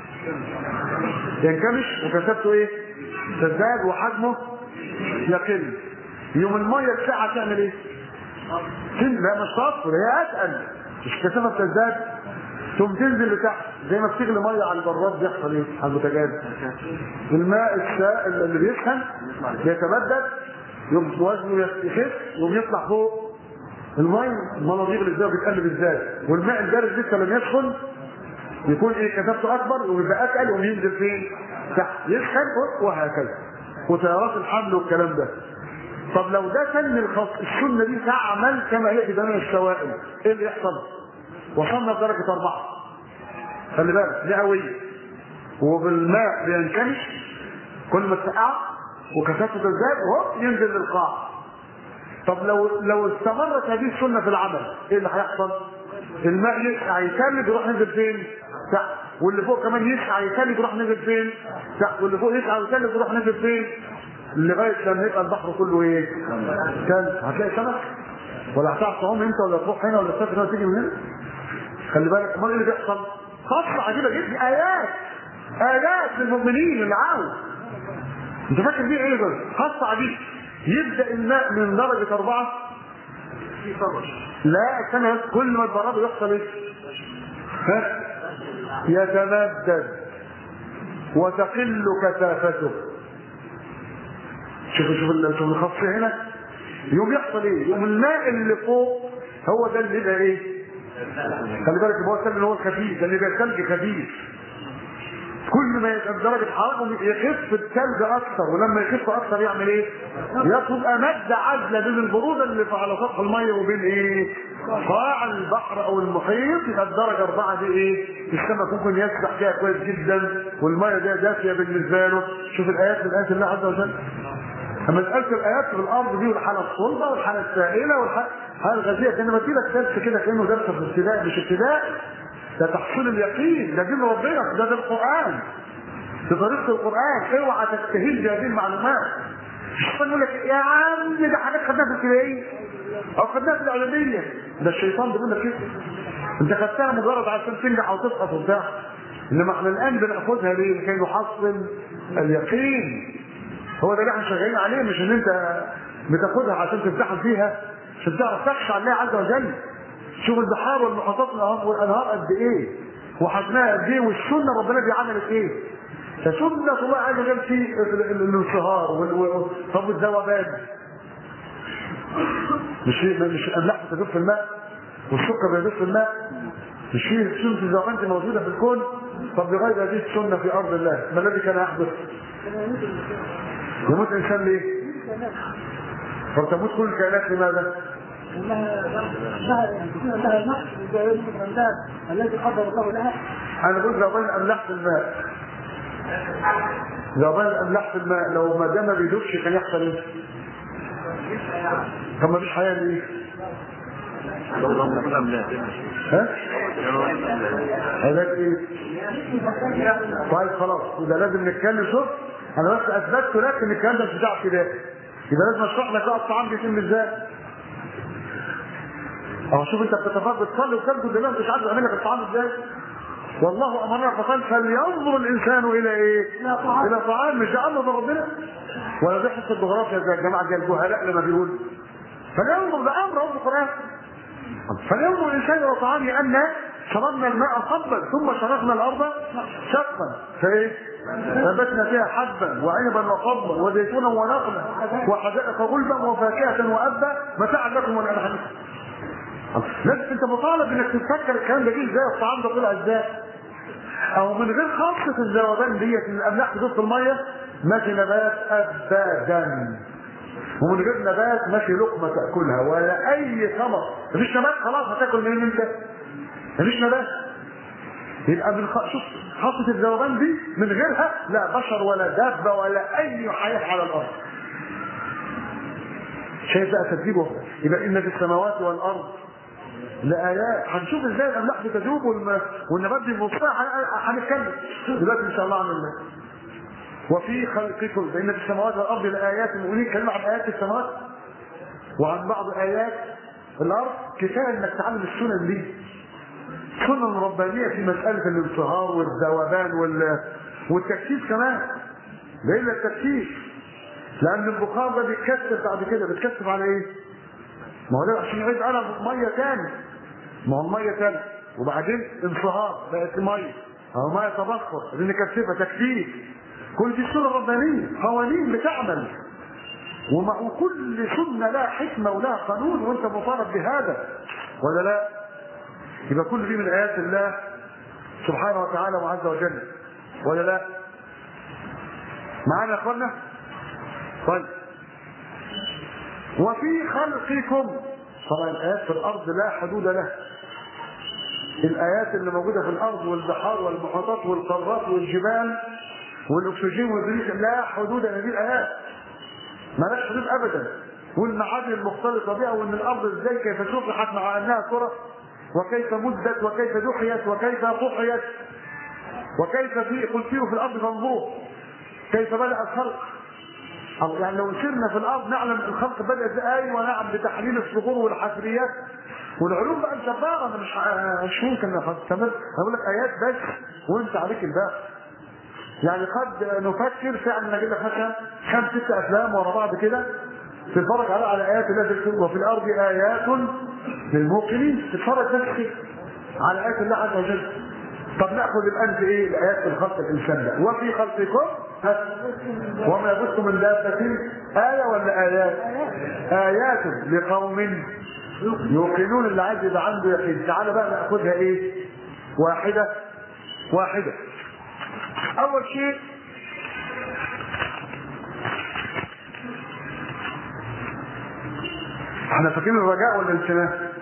Speaker 1: ينكمش وكثافته ايه؟ تزداد وحجمه يقل يوم الميه الساعه تعمل ايه؟ لا مش تصفر هي اتقل مش كثافه بتزداد ثم تنزل لتحت زي ما بتغلي ميه على البراد بيحصل ايه؟ على البوتاجاز الماء السائل اللي بيسخن بيتبدد يوم وزنه يخف يوم يطلع فوق الميه المناظير اللي ازاي بتقلب ازاي والماء البارد لسه لم يسخن يكون ايه كثافته اكبر ويبقى اتقل وينزل فين؟ تحت يسخن وهكذا وتيارات الحمل والكلام ده طب لو ده سن الخص السنه دي تعمل كما هي في جميع السوائل ايه اللي يحصل؟ وصلنا لدرجه اربعه خلي بالك دي قويه وبالماء بينكمش كل ما تسقع وكثافته تزداد وهو ينزل للقاع طب لو لو استمرت هذه السنه في العمل ايه اللي هيحصل؟ الماء يسعى يكلب يروح نزل فين؟ تحت واللي فوق كمان يسعى يكلب يروح نزل فين؟ تحت واللي فوق يسعى يكلب يروح نزل فين؟ لغايه لما يبقى البحر كله ايه؟ كان هتلاقي سمك ولا هتعرف تعوم انت ولا تروح هنا ولا تسافر هنا وتيجي من هنا؟ خلي بالك امال ايه اللي بيحصل؟ خاصه عجيبه جدا ايات ايات للمؤمنين اللي عاوز انت فاكر دي ايه ده؟ خاصه عجيبه يبدا الماء من درجه اربعه لا استنى بس كل ما تبرده يحصل ايه؟ ها؟ يتمدد وتقل كثافته شوف شوف شوف الخاصيه هنا يوم يحصل ايه؟ يوم الماء اللي فوق هو ده اللي يبقى ايه؟ خلي بالك هو الثلج اللي هو الخفيف ده اللي بيبقى الثلج خفيف كل ما يبقى درجة حرارته يخف الثلج أكثر ولما يخف أكثر يعمل إيه؟ يطلب مادة عازلة بين البرودة اللي في على سطح المية وبين إيه؟ قاع البحر أو المحيط يبقى الدرجة أربعة دي إيه؟ السمك ممكن يسبح فيها كويس جدا والمية دي دافية بالنسبة له شوف الآيات من آيات الله عز وجل اما مساله الايات في الارض دي والحاله الصلبه والحاله السائله والحاله الغازيه كان بدي لك درس كده كانه درس في ابتدائي مش ابتدائي ده تحصيل اليقين ده دين ربنا ده ده القران ده طريقه القران اوعى تستهين بهذه المعلومات الشيطان يقول لك يا عم ده حاجات خدناها في الابتدائيه او خدناها في الاعلاميه ده الشيطان بيقول لك كده انت خدتها مجرد عشان تنجح او تسقط وبتاع انما احنا الان بناخذها ليه؟ لكي نحصل اليقين هو ده اللي احنا شغالين عليه مش ان انت بتاخدها عشان تمتحن فيها عشان تعرف تخشى الله عز وجل شوف البحار والمحيطات والانهار قد ايه وحجمها قد ايه والسنه ربنا دي عملت ايه فسنة الله عز وجل في الانصهار طب والذوبان مش مش الاملاح بتدوب في الماء والسكر بيدوب في الماء مش في سنة الذوبان موجودة في الكون طب بغير هذه السنة في أرض الله ما الذي كان يحدث؟ يموت الإنسان ليه؟ طب تموت كل الكائنات لماذا؟
Speaker 2: الذي قدر الله لها
Speaker 1: أنا بقول ذوبان الأملاح في الماء ذوبان الأملاح في الماء لو ما دام ما بيدوبش كان يحصل إيه؟ طب ما فيش حياة ليه؟ ها؟ هذا ايه؟ طيب خلاص وده لازم نتكلم شوف انا بس اثبتت لك ان الكلام ده مش بتاع كده يبقى لازم اشرح لك بقى الطعام بيتم ازاي اهو شوف انت بتتفرج بتصلي وتسجد لله مش عارف يعمل لك الطعام ازاي والله امرنا فقال فلينظر الانسان الى ايه؟ الى طعام مش ده امر من ربنا ولا ده حصه الجغرافيا زي الجماعه زي الجهلاء لما بيقولوا فلينظر ده امر رب القران فلينظر الانسان الى طعامه ان شربنا الماء صبا ثم شربنا الارض شقا فايه؟ نبتنا فيها حبا وعنبا وقضبا وزيتونا ونخلا وحدائق غلبا وفاكهه وابا متاعا لكم ولانعامكم لازم انت مطالب انك تفكر الكلام ده جه ازاي الطعام ده طلع ازاي او من غير خاصه الذوبان ديت ان الاملاح تدوب في الميه ماشي نبات ابدا ومن غير نبات ماشي لقمه تاكلها ولا اي ثمر مفيش نبات خلاص هتاكل منين انت مفيش نبات يبقى من خ... شوف خاصه الذوبان دي من غيرها لا بشر ولا دابه ولا اي حياه على الارض شايف بقى ترتيبه يبقى ان في السماوات والارض لآيات هنشوف ازاي الاملاح بتذوب والم... والنبات دي مصطلح هنتكلم دلوقتي ان شاء الله عن الله وفي خلقكم بين في السماوات والارض لآيات المؤمنين كلمة عن آيات السماوات وعن بعض آيات الارض كفاية انك تعلم السنن دي سنن ربانية في مسألة الانصهار والذوبان وال... والتكثيف كمان ده الا التكثيف لان البخار ده بيتكثف بعد كده بيتكثف على ايه؟ ما هو ده عشان يعيد قلم ميه تاني ما هو الميه تاني وبعدين انصهار بقت ميه او ميه تبخر دي نكثفها تكثيف كل دي سنه ربانيه قوانين بتعمل ومع كل سنه لها حكمه ولها قانون وانت مطالب بهذا ولا لا؟ يبقى كل دي من ايات الله سبحانه وتعالى وعز وجل ولا لا؟ معانا يا اخوانا؟ طيب وفي خلقكم طبعا الايات في الارض لا حدود لها الايات اللي موجوده في الارض والبحار والمحيطات والقارات والجبال والاكسجين والبريق لا حدود لهذه الايات مالهاش حدود ابدا والمعادن المختلطه بها وان الارض ازاي كيف شرحت مع انها كره وكيف مدت وكيف دحيت وكيف طحيت وكيف في قل سيروا في الارض فانظروا كيف بدا الخلق أو يعني لو سرنا في الارض نعلم الخلق بدا ازاي ونعم بتحليل الصخور والحفريات والعلوم بقى جباره انا مش مش ممكن استمر هقول لك ايات بس وانت عليك الباقي يعني قد نفكر فعلا نجيب لك مثلا خمس ست افلام ورا بعض كده تتفرج على على ايات الله تكتب وفي الارض ايات للموقنين تتفرج بس كده على ايات الله عز وجل طب ناخذ الان في ايه الايات في خلق الانسان ده وفي خلقكم وما يبث من دابة آية ولا آيات؟ آيات لقوم يوقنون اللي عايز يبقى عنده يقين تعالى بقى ناخدها ايه واحده واحده اول شيء احنا فاكرين الرجاء ولا الانتماء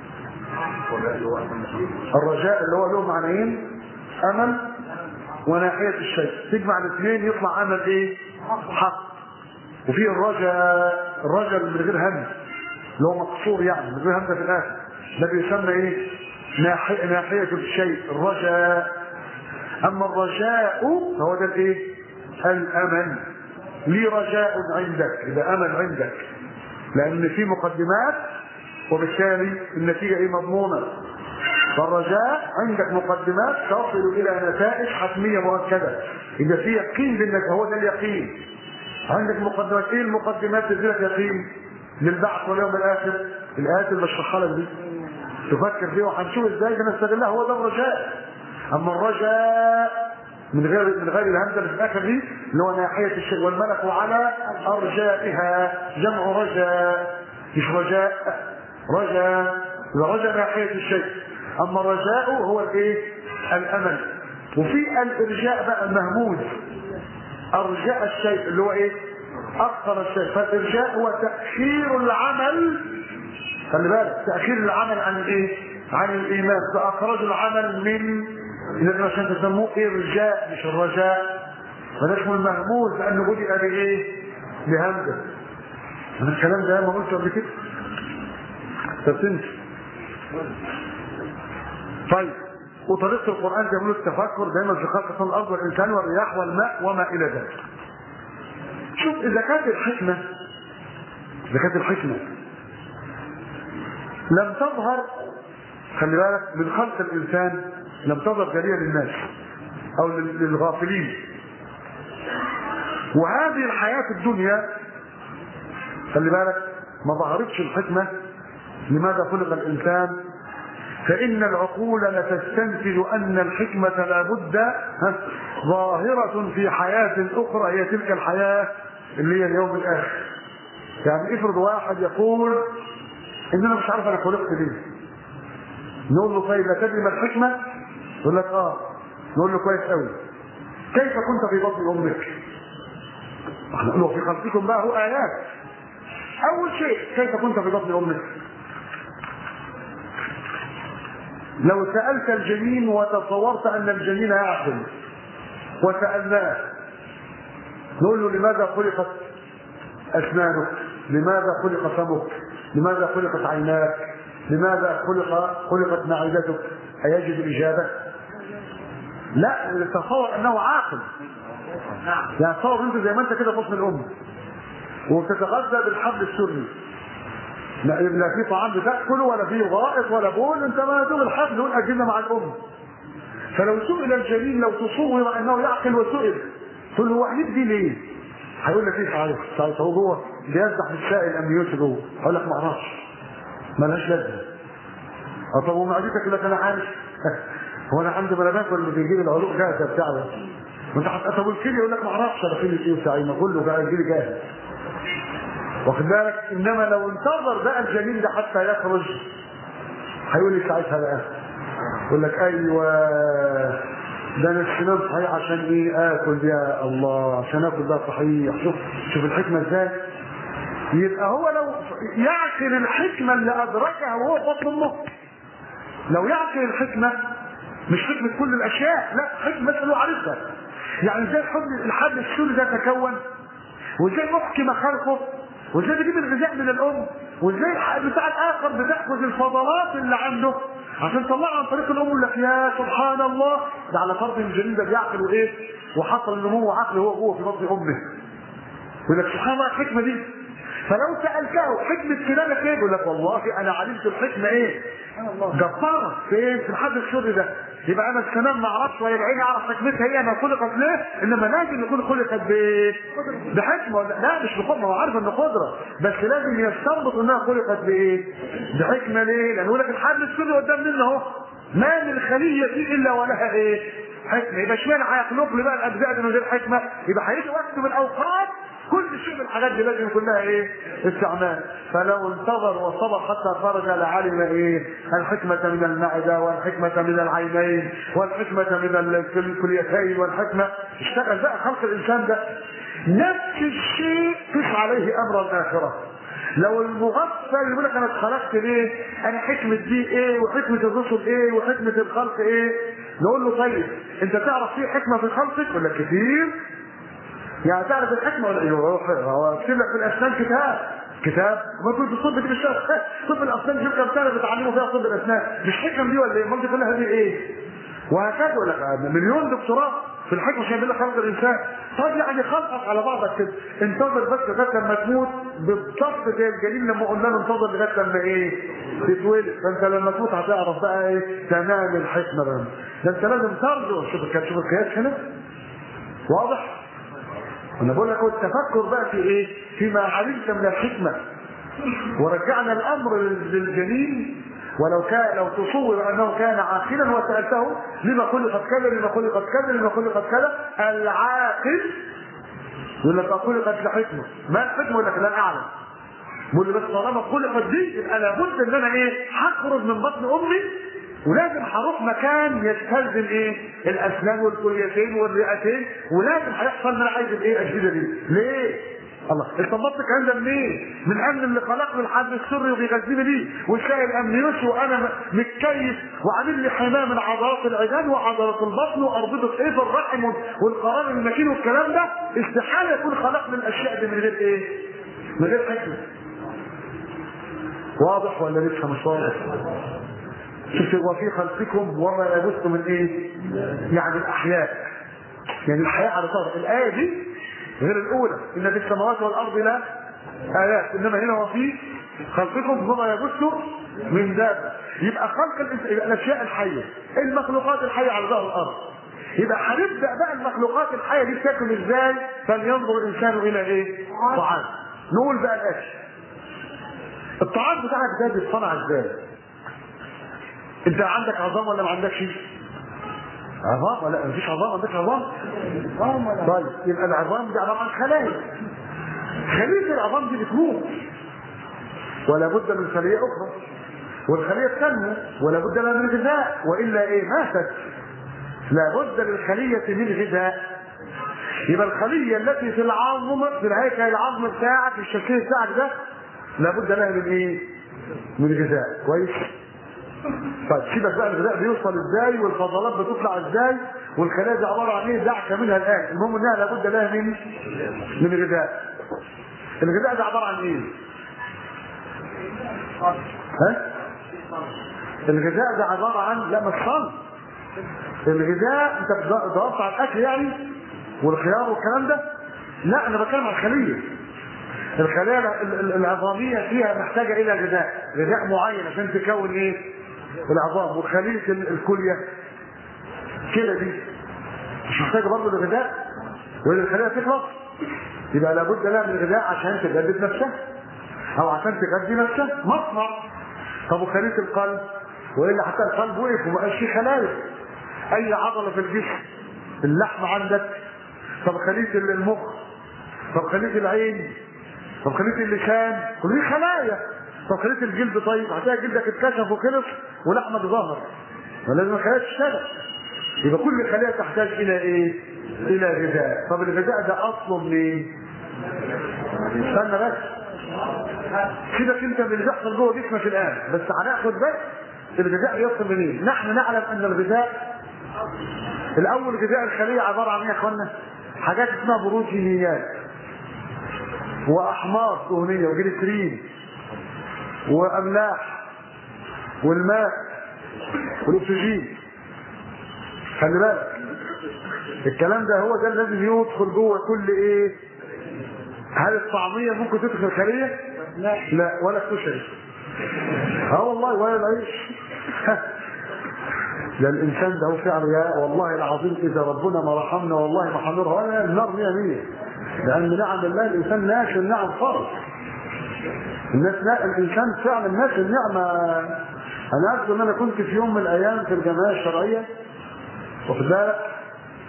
Speaker 1: الرجاء اللي هو له معنيين امل وناحيه الشيء تجمع الاثنين يطلع امل ايه حق وفي الرجاء الرجاء من غير همز اللي هو مقصور يعني من غير همزه في الاخر ده بيسمى ايه ناحيه ناحيه الشيء الرجاء اما الرجاء فهو ده الايه الامل لي رجاء عندك اذا امل عندك لان في مقدمات وبالتالي النتيجه ايه مضمونه فالرجاء عندك مقدمات تصل الى نتائج حتميه مؤكده اذا في يقين بانك هو ده اليقين عندك مقدمات ايه المقدمات تزيدك يقين للبعث واليوم الاخر الايات اللي بشرحها لك دي تفكر فيها وهنشوف ازاي بنستغلها هو ده الرجاء اما الرجاء من غير من غير الهمزه اللي في الاخر دي اللي هو ناحيه الشيء والملك على ارجائها جمع رجاء مش رجاء رجاء رجاء ناحيه الشيء اما الرجاء هو الايه الامل وفي الارجاء بقى المهموز ارجاء الشيء اللي هو ايه اخر الشيء فالارجاء هو تاخير العمل خلي بالك تاخير العمل عن الايه عن الايمان فاخرج العمل من اللي عشان تسموه ارجاء مش الرجاء فده اسمه المهموز لانه بدأ بايه بهمزه انا الكلام ده ما قلته قبل كده طب تنسى طيب وطريقه القران زي ما التفكر دايما في خلق الارض والانسان والرياح والماء وما الى ذلك شوف اذا كانت الحكمه اذا كانت الحكمه لم تظهر خلي بالك من خلق الانسان لم تظهر جليا للناس او للغافلين وهذه الحياه الدنيا خلي بالك ما ظهرتش الحكمه لماذا خلق الانسان فإن العقول لتستنتج أن الحكمة لابد ظاهرة في حياة أخرى هي تلك الحياة اللي هي اليوم الآخر. يعني افرض واحد يقول إن أنا مش عارف أنا خلقت ليه. نقول له طيب لا تدري ما الحكمة؟ يقول لك آه. نقول له كويس قوي. كيف كنت في بطن أمك؟ احنا نقول له في خلقكم بقى هو آيات. أول شيء كيف كنت في بطن أمك؟ لو سألت الجنين وتصورت أن الجنين يعقل وسألناه نقول له لماذا خلقت أسنانك لماذا خلق فمك لماذا خلقت عيناك لماذا خلق خلقت معدتك أيجد الإجابة لا تصور أنه عاقل يعني تصور أنت زي ما أنت كده بطن الأم وبتتغذى بالحبل السري لا لا في طعام بتاكله ولا في غائط ولا بول انت ما دوب الحبل والاجنه مع الام فلو سئل الجليل لو تصور انه يعقل وسئل تقول له هو دي ليه؟ هيقول لك ايه صحيح؟ صحيح هو جوه بيفتح السائل امنيوتي جوه هقول لك ما اعرفش مالهاش لازمه اه طب ومعدتك يقول لك انا عارف هو انا عندي بلا باكل اللي بيجيب العروق جاهزه بتاعه وانت طب والكلي يقول لك ما اعرفش انا فين ايه بتاعي ما كله بقى يجي لي جاهز واخد بالك انما لو انتظر بقى الجنين ده حتى يخرج هيقول لي ساعتها بقى يقول لك ايوه ده انا السنان صحيح عشان ايه اكل يا الله عشان اكل ده صحيح شوف شوف الحكمه ازاي يبقى هو لو يعقل الحكمه اللي ادركها وهو في بطن امه لو يعقل الحكمه مش حكمه كل الاشياء لا حكمه مساله عارفها يعني ازاي الحبل الحبل السوري ده تكون وازاي محكم خلقه وازاي بيجيب الغذاء من الام وازاي بتاع الاخر بتاخذ الفضلات اللي عنده عشان تطلعها عن طريق الام يقول لك يا سبحان الله ده على فرض الجنين ده بيعقل وايه وحصل نمو عقل هو جوه في بطن امه يقول لك سبحان الله الحكمه دي فلو سالته حكمه كلامك ايه يقول لك والله انا علمت الحكمه ايه جباره فين في الحد السري ده يبقى انا السنان ما اعرفش ولا العين اعرف حكمتها هي انا خلقت ليه انما لازم يكون خلقت بايه بحكمه ولا لا مش بقدره هو عارف ان قدره بس لازم يستنبط انها خلقت بايه بحكمه ليه لان يقول لك الحد السري قدام منه اهو ما من خليه فيه الا ولها ايه حكمه يبقى اشمعنى هيخلق لي بقى الاجزاء دي من غير حكمه يبقى هيجي وقت من الاوقات كل شيء من الحاجات دي لازم يكون لها ايه استعمال فلو انتظر وصبر حتى خرج لعلم ايه الحكمة من المعدة والحكمة من العينين والحكمة من الكليتين والحكمة اشتغل بقى خلق الانسان ده نفس الشيء قس عليه امر الاخره لو المغفل يقول لك انا اتخلقت ليه؟ انا حكمه دي ايه وحكمه الرسل ايه وحكمه الخلق ايه؟ نقول له طيب انت تعرف في حكمه في خلقك ولا كتير؟ يعني تعرف الحكمه ولا ايه؟ هو كتب لك في الاسنان كتاب كتاب ما كنت الطب دي مش طب الاسنان دي كام سنه بتعلموا فيها طب الاسنان مش حكم دي ولا ايه؟ امال دي كلها دي ايه؟ وهكذا يقول لك مليون دكتوراه في الحكمه عشان يقول لك خلق الانسان طيب يعني خلقك على بعضك كده انتظر بس لغايه لما تموت بالضبط زي الجليل لما قلنا له انتظر لغايه لما ايه تتولد فانت لما تموت هتعرف بقى ايه تمام الحكمه بقى ده انت لازم ترجو شوف شوف القياس هنا واضح انا بقول لك هو التفكر بقى في ايه فيما علمت من الحكمه ورجعنا الامر للجليل ولو كان لو تصور انه كان عاقلا وسالته لما خلقت كذا لما خلقت كذا لما خلقت كذا العاقل يقول لك خلقت لحكمه ما الحكمه يقول لك لا اعلم بقول لي بس طالما خلقت دي يبقى لابد ان انا ايه هخرج من بطن امي ولازم هروح مكان يستلزم ايه الاسنان والكليتين والرئتين ولازم هيحصل ان انا عايز الايه الاجهزه دي ليه الله استنبطت الكلام ده منين؟ من امن اللي خلقني الحد السري وبيغذيني بيه والشاي الامنيوسي وانا متكيف وعامل لي حمايه من عضلات العجال وعضلات البطن واربطه ايه في الرحم والقرار المكين والكلام ده استحاله يكون خلقنا الاشياء دي من غير ايه؟ من غير حكمه. واضح ولا لسه مش واضح؟ شوف وفي خلقكم وما يبث من ايه؟ يعني الاحياء. يعني الحياه على طرف الايه دي غير الاولى ان في السماوات والارض لا ايات انما هنا وفي خلقكم وما يبث من دابه يبقى خلق الإنس... يبقى الاشياء الحيه المخلوقات الحيه على ظهر الارض يبقى هنبدا بقى المخلوقات الحيه دي تاكل ازاي فلينظر الانسان الى ايه؟ طعام نقول بقى الاتي الطعام بتاعك ده بيتصنع ازاي؟ انت عندك عظام ولا ما عندكش؟ عظام ولا مفيش عظام ما عندكش عظام؟ طيب يبقى العظام دي عباره عن خلايا خليه العظام دي بتموت ولا بد من خليه اخرى والخليه تنمو ولا بد لها من غذاء والا ايه ماتت لا بد للخليه من غذاء يبقى الخليه التي في العظم في الهيكل العظم بتاعك الشكل بتاعك ده لابد لها من ايه؟ من غذاء كويس؟ طيب سيبك بقى الغذاء بيوصل ازاي والفضلات بتطلع ازاي والخلايا دي عباره عن ايه دعكه منها الان المهم انها لابد لها من من غذاء الغذاء ده عباره عن ايه؟ ها؟ الغذاء ده عباره عن لا مش صنف الغذاء انت ضغطت على الاكل يعني والخيار والكلام ده لا انا بتكلم عن الخليه الخلايا العظاميه فيها محتاجه الى غذاء غذاء معين عشان تكون ايه العظام وخليه الكليه كده دي مش محتاجه برضه لغذاء وإذا الخليه تخلص يبقى لابد لها من غذاء عشان تجدد نفسها او عشان تغذي نفسها مصنع طب وخليه القلب والا حتى القلب وقف وما بقاش فيه خلايا اي عضله في الجسم اللحم عندك طب خليه المخ طب خليه العين طب خليه اللسان كل دي خلايا طب خليه الجلد طيب هتلاقي جلدك اتكشف وخلص ولحمك ظهر فلازم الخلايا تشتغل يبقى كل خليه تحتاج الى ايه؟ الى غذاء طب الغذاء ده اصله منين؟ استنى بس سيبك انت من اللي بيحصل جوه جسمك الان بس هناخد بس الغذاء بيصل منين؟ نحن نعلم ان الغذاء الاول غذاء الخليه عباره عن ايه يا اخوانا؟ حاجات اسمها بروتينيات واحماض دهنيه وجليسرين واملاح والماء والاكسجين خلي بالك الكلام ده هو ده اللي لازم يدخل جوه كل ايه هل الطعميه ممكن تدخل خليه لا لا ولا الكشري اه والله ولا العيش ده الانسان ده هو فعلا يا والله العظيم اذا ربنا ما رحمنا والله ما حنرها ولا النار 100 100 لان نعم الله الانسان ناشئ النعم فرض الناس لا الانسان فعلا ناشئ النعمه انا اذكر ان انا كنت في يوم من الايام في الجمعيه الشرعيه واخد بالك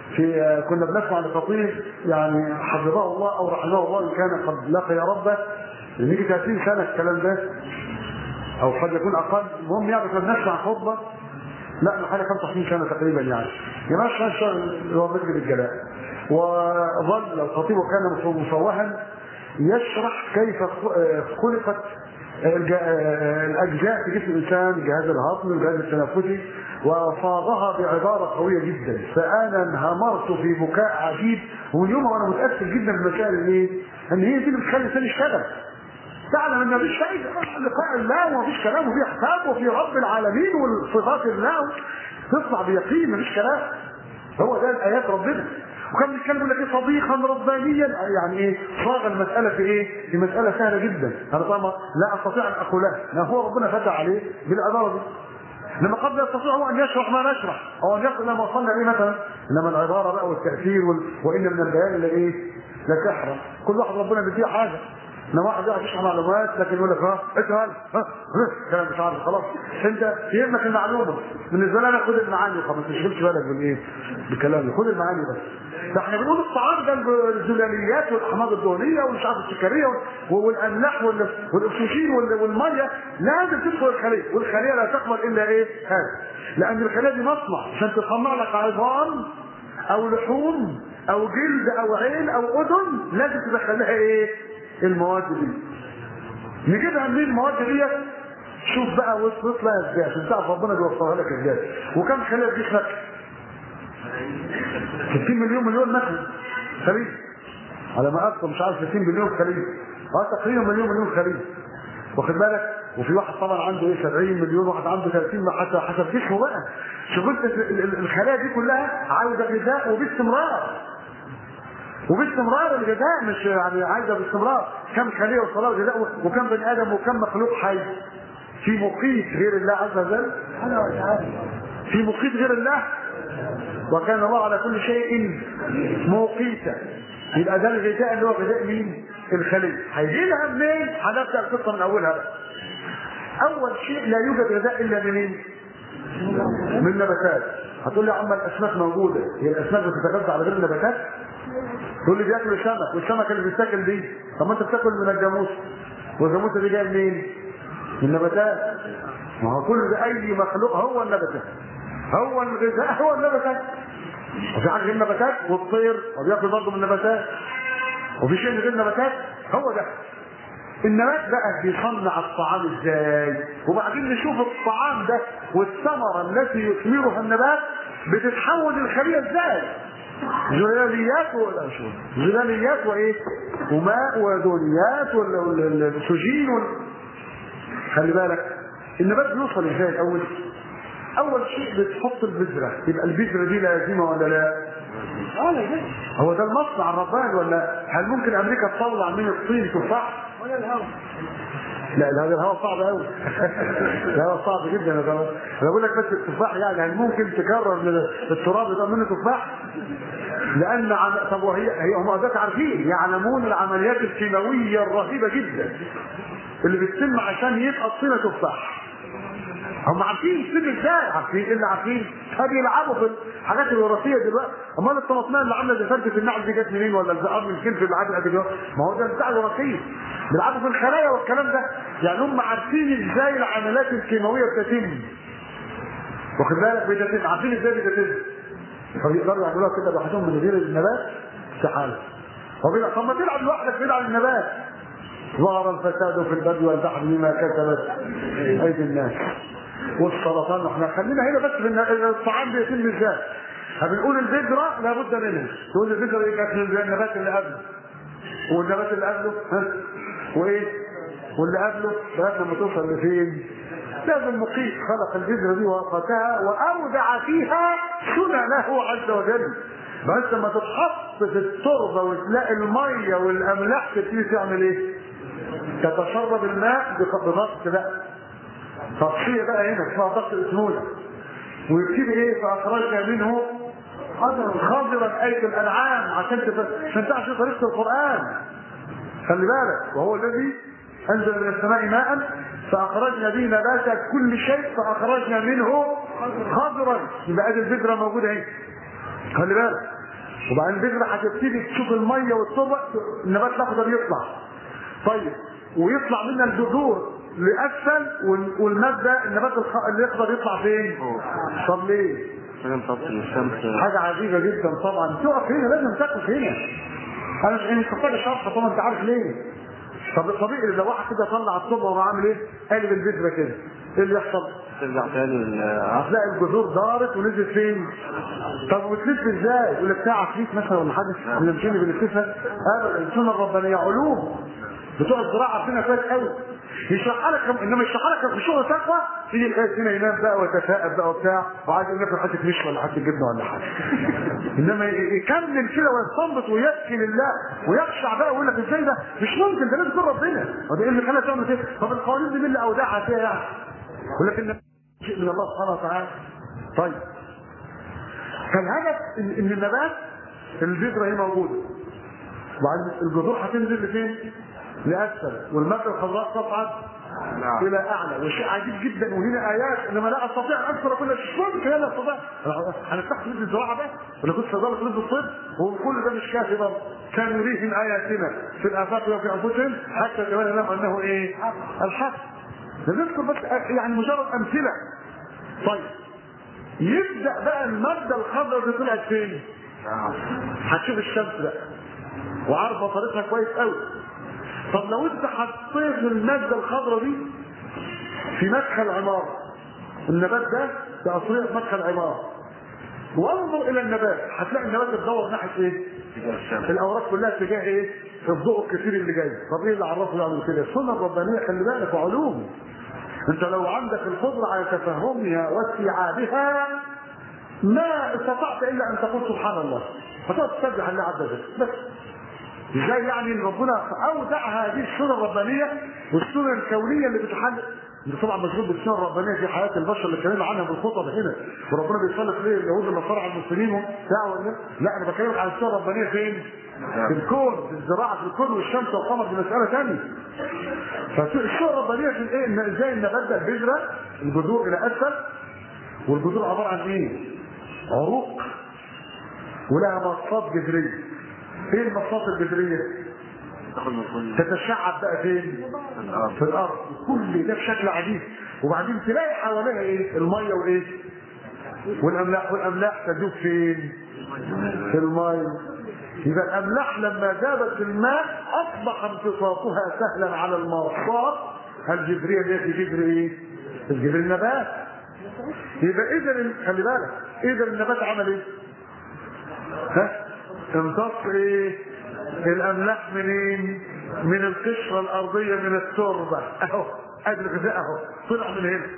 Speaker 1: في آه، كنا بنسمع لخطيب يعني حفظه الله او رحمه الله ان كان قد لقي ربه يجي 30 سنه الكلام ده او قد يكون اقل المهم يعني كنا بنسمع خطبه لا من حوالي 25 سنه تقريبا يعني يمشي اللي هو مسجد الجلاء وظل الخطيب وكان مفوها يشرح كيف خلقت الج- الاجزاء في جسم الانسان الجهاز الهضمي والجهاز التنفسي وصاغها بعباره قويه جدا فانا انهمرت في بكاء عجيب ومن يومها وانا متاثر جدا بمسائل الايه؟ ان هي دي اللي بتخلي الانسان يشتغل تعلم ان مفيش فايده لقاء الله ومفيش كلام وفي حساب وفي رب العالمين والصفات الله تطلع بيقين مفيش كلام هو ده الايات ربنا وكان بيتكلم يقول لك ايه صديقا ربانيا يعني ايه صاغ المساله في ايه؟ في مساله سهله جدا انا طبعا لا استطيع ان اقولها ما هو ربنا فتح عليه بالعباره دي لما قد لا يستطيع هو ان يشرح ما نشرح او ان يقول ما وصلنا اليه مثلا انما العباره بقى والتاثير وال... وان من البيان الى ايه؟ لسحرا كل واحد ربنا بيديه حاجه انما واحد يعرف يشرح معلومات لكن يقول لك ها اسال ها ها، كلام مش عارف خلاص انت يهمك المعلومه بالنسبه لنا خد المعاني وخلاص ما تشغلش بالك بالايه؟ بكلامي خد المعاني بس ده احنا بنقول الطعام ده الزلاليات والاحماض الدهنيه والمش عارف السكريه والاملاح وال- والاكسجين وال- والميه لازم تدخل الخليه والخليه لا تقبل الا ايه؟ هذا لان الخليه دي مصنع عشان تصنع لك عظام او لحوم او جلد او عين او اذن لازم تدخل لها ايه؟ المواد دي نجيبها منين المواد دي شوف بقى وصلت لها ازاي عشان تعرف ربنا بيوصلها لك ازاي وكم خليه دي خلق 60 مليون مليون نخل خليج على ما اذكر مش عارف 60 مليون خليج اه تقريبا مليون مليون خليج واخد بالك وفي واحد طبعا عنده ايه 70 مليون واحد عنده 30 ما حسب حسب جسمه بقى شوف انت ال- ال- الخلايا دي كلها عايزه غذاء وباستمرار وباستمرار الغذاء مش يعني عايزه باستمرار كم خليه وصلاه غذاء وكم بني ادم وكم مخلوق حي في مقيت غير الله عز وجل
Speaker 2: انا وتعالى
Speaker 1: في مقيت غير الله وكان الله على كل شيء موقيتا يبقى ده الغذاء اللي هو غذاء مين؟ الخلية هيجي لها منين؟ هنبدا القصه من اولها بقى. اول شيء لا يوجد غذاء الا منين؟ من النباتات هتقول لي يا عم الاسماك موجوده هي الاسماك بتتغذى على غير النباتات؟ تقول لي بياكلوا سمك والسمك اللي بيتاكل دي طب ما انت بتاكل من الجاموس والجاموسه دي جايه منين؟ من النباتات ما هو كل ده اي مخلوق هو النباتات هو الغذاء هو النباتات وفي حاجه غير النباتات والطير وبياكل برضه من النباتات وفي شيء غير النباتات هو ده النبات بقى بيصنع الطعام ازاي وبعدين نشوف الطعام ده والثمره التي يثمرها النبات بتتحول الخليه ازاي زلاليات ولا شو زلاليات وايه وماء ودونيات ولا ولا- ولا الاكسجين ولا خلي بالك النبات بيوصل ازاي الاول اول شيء بتحط البذره يبقى البذره دي لازمه ولا لا
Speaker 2: انا كده
Speaker 1: هو ده المصنع الرباني ولا هل ممكن امريكا تطلع من الصين تفاح
Speaker 2: ولا الهوا
Speaker 1: لا لا هذا الهواء صعب قوي الهواء صعب جدا يا جماعه انا بقول لك بس التفاح يعني هل ممكن تكرر من التراب يبقى منه تفاح لان عم... طب وهي هي هم ذاك عارفين يعلمون العمليات الكيماويه الرهيبه جدا اللي بتتم عشان يبقى الطينه تفاح هم عارفين السر ازاي عارفين ايه اللي عارفين بيلعبوا في الحاجات الوراثيه دلوقتي امال الطماطميه اللي عامله زي فرده النعل دي جت منين ولا الزقار من الكلف اللي عامل قد كده ما هو ده بتاع الوراثيه بيلعبوا في الخلايا والكلام ده يعني هم عارفين ازاي العمليات الكيماويه بتتم واخد بالك بتتم عارفين ازاي بتتم فبيقدروا يعملوها كده لوحدهم من غير النبات استحاله هو بيلعب طب ما تلعب لوحدك بيلعب النبات ظهر الفساد في البر والبحر بما كسبت ايدي الناس والسرطان واحنا خلينا هنا بس في الن- الطعام بيتم ازاي فبنقول البذره لابد منها تقول البذره ايه كانت من النبات اللي قبله والنبات اللي قبله ها وايه واللي قبله لغايه لما توصل لفين لازم مقيت خلق البذره دي ووقتها واودع فيها سننه عز وجل بس لما تتحط في التربه وتلاقي الميه والاملاح تبتدي تعمل ايه؟ تتشرب الماء بضغط بقى تصفيه بقى هنا اسمها ضغط الاسنونه ويبتدي ايه فاخرجنا منه خضرا اي الانعام عشان تف... عشان تعرف طريقه القران خلي بالك وهو الذي انزل من السماء ماء فاخرجنا به نبات كل شيء فاخرجنا منه خضرا يبقى ادي الفكره موجوده اهي خلي بالك وبعدين البذره هتبتدي تشوف الميه والتربه النبات الاخضر يطلع طيب ويطلع منها الجذور لاسفل وال- والماده النبات الخ- الاخضر يطلع فين؟ طب ليه؟
Speaker 2: عشان تبطل الشمس
Speaker 1: حاجه عجيبه جدا طبعا تقف هنا لازم تقف هنا انا مش مش محتاج اشرحها طبعا انت عارف ليه طب الطبيعي لو واحد كده طلع التربه وراح عامل ايه؟ قالب البذره كده ايه اللي يحصل؟
Speaker 2: ترجع تاني للعصر
Speaker 1: هتلاقي الجذور دارت ونزلت فين؟ طب وتلف ازاي؟ يقول لك بتاع عفريت مثلا ولا حاجه من الجن بنلفها ابدا السنه الربانيه علوم بتوع الزراعه عارفينها كويس قوي يشرحها لك كم- انما يشرحها لك في شغل تقوى يجي القيس هنا ينام بقى ويتثاءب بقى وبتاع وعايز ياكل حته مش ولا حته جبنه ولا حاجه انما ي- يكمل كده ويستنبط ويبكي لله ويخشع بقى ويقول لك ازاي ده مش ممكن ده لازم يكون ربنا هو ده ايه اللي خلاها تعمل كده طب القوانين دي مين اللي اودعها فيها يعني ولكن شيء من الله سبحانه وتعالى طيب فالهدف ان إن النبات البذره هي موجوده وبعدين الجذور هتنزل لفين؟ لاسفل والماده الخضراء تصعد
Speaker 2: نعم.
Speaker 1: الى اعلى وشيء عجيب جدا وهنا ايات انما لا استطيع ان اذكر كل شيء مش ممكن انا استطيع هنفتح كليه الزراعه ده ولا كنت صيدله كليه الطب وكل ده مش كافي برضه كان يريهم اياتنا في الافاق وفي انفسهم حتى تبين لهم انه ايه؟ الحق نذكر بس يعني مجرد امثله طيب يبدا بقى الماده الخضراء دي طلعت فين؟ هتشوف الشمس بقى وعارفه طريقها كويس قوي طب لو انت حطيت الماده الخضراء دي في مدخل عماره النبات ده بأصلية مدخل عماره وانظر الى النبات هتلاقي النبات بتدور ناحيه ايه؟
Speaker 2: الشمس
Speaker 1: الاوراق كلها اتجاه ايه؟ الضوء الكثير اللي جاي طب ايه اللي عرفه يعمل كده؟ السنه الربانيه خلي بالك وعلوم انت لو عندك القدره على تفهمها واستيعابها ما استطعت الا ان تقول سبحان الله فتقعد تسبح الله عز وجل بس ازاي يعني ان ربنا اودع هذه السنه الربانيه والسنه الكونيه اللي بتحل انت طبعا مشغول بالسنه الربانيه في حياه البشر اللي اتكلمنا عنها في الخطب هنا وربنا بيسلط ليه اليهود والنصارى على المسلمين وبتاع ولا لا انا بكلمك عن السنه الربانيه فين؟ في الكون في الزراعه في الكون والشمس والقمر دي مساله ثانيه فالسنه الربانيه في الايه؟ ان ازاي ان بدا البذره الجذور الى اسفل والجذور عباره عن ايه؟ عروق ولها مصات جذريه ايه المصات الجذريه؟
Speaker 2: تاخد من كل
Speaker 1: تتشعب بقى فين؟
Speaker 2: الارض
Speaker 1: في الارض كل ده بشكل عجيب وبعدين تلاقي حواليها ايه؟ الميه وايه؟ والاملاح والاملاح تدوب فين؟ في الميه يبقى الاملاح لما ذابت في الماء اصبح امتصاصها سهلا على المصات الجذريه دي في جذر ايه؟ في جذر النبات يبقى اذا ال- خلي بالك اذا النبات عمل ايه؟ ها؟ امتص ايه؟ الاملاح منين؟ من القشره الارضيه من التربه اهو ادي الغذاء اهو طلع من هنا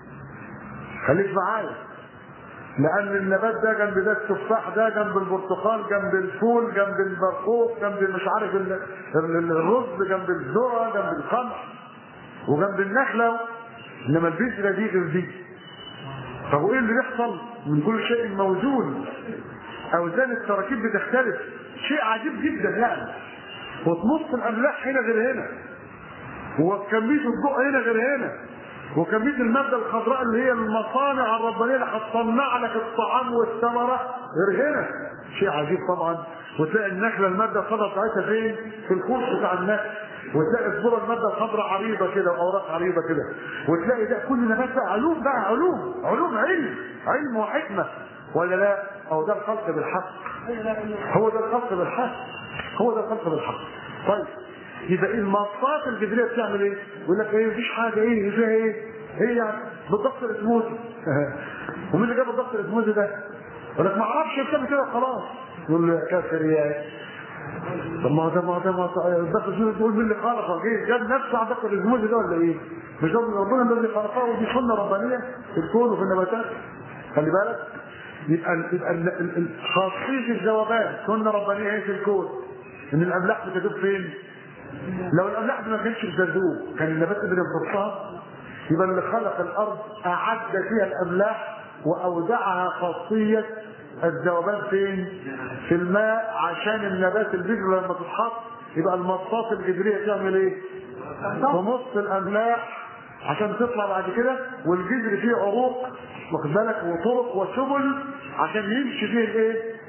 Speaker 1: خليك معايا لان النبات ده جنب ده التفاح ده جنب البرتقال جنب الفول جنب البرقوق جنب مش عارف ال- ال- الرز جنب الذره جنب القمح وجنب النخله انما البذره دي غير دي طب وايه اللي بيحصل من كل شيء موزون اوزان التراكيب بتختلف شيء عجيب جدا يعني وتنص الاملاح هنا غير هنا وكميه الضوء هنا غير هنا وكميه الماده الخضراء اللي هي المصانع الربانيه اللي هتصنع لك الطعام والثمره غير هنا شيء عجيب طبعا وتلاقي النخله الماده الخضراء بتاعتها فين؟ في الكوش بتاع النخل وتلاقي الذره الماده الخضراء عريضه كده واوراق عريضه كده وتلاقي ده كل نبات بقى علوم بقى علوم علوم علم علم وحكمه ولا لا؟ هو ده الخلق بالحق هو ده الخلق بالحق هو ده الخلق بالحق طيب يبقى ايه المصات الجذريه بتعمل ايه؟ يقول لك ايه مفيش حاجه ايه فيها ايه؟ هي يعني بالضغط الاسموزي ومين اللي جاب الضغط الاسموزي ده؟ يقول لك ما اعرفش بتعمل كده خلاص يقول له يا كافر يا طب ما هو ده ما هو ده ما هو ده الضغط الاسموزي تقول مين اللي خلقه؟ جه جاب نفسه على الضغط الاسموزي ده ولا ايه؟ مش ده ربنا الذي خلقه ودي سنه ربانيه في الكون وفي النباتات خلي بالك يبقى ال- يبقى ال- ال- ال- خاصيه الذوبان سنه ربانيه هي في الكون ان الاملاح بتدوب فين؟ لو الاملاح دي ما كانتش بتدوب كان النبات قدر يمتصها يبقى اللي خلق الارض اعد فيها الاملاح واودعها خاصيه الذوبان فين؟ في الماء عشان النبات البذر لما تتحط يبقى المصاص الجذريه تعمل ايه؟ تمص الاملاح عشان تطلع بعد كده والجذر فيه عروق واخد بالك وطرق وسبل عشان يمشي فيه الايه؟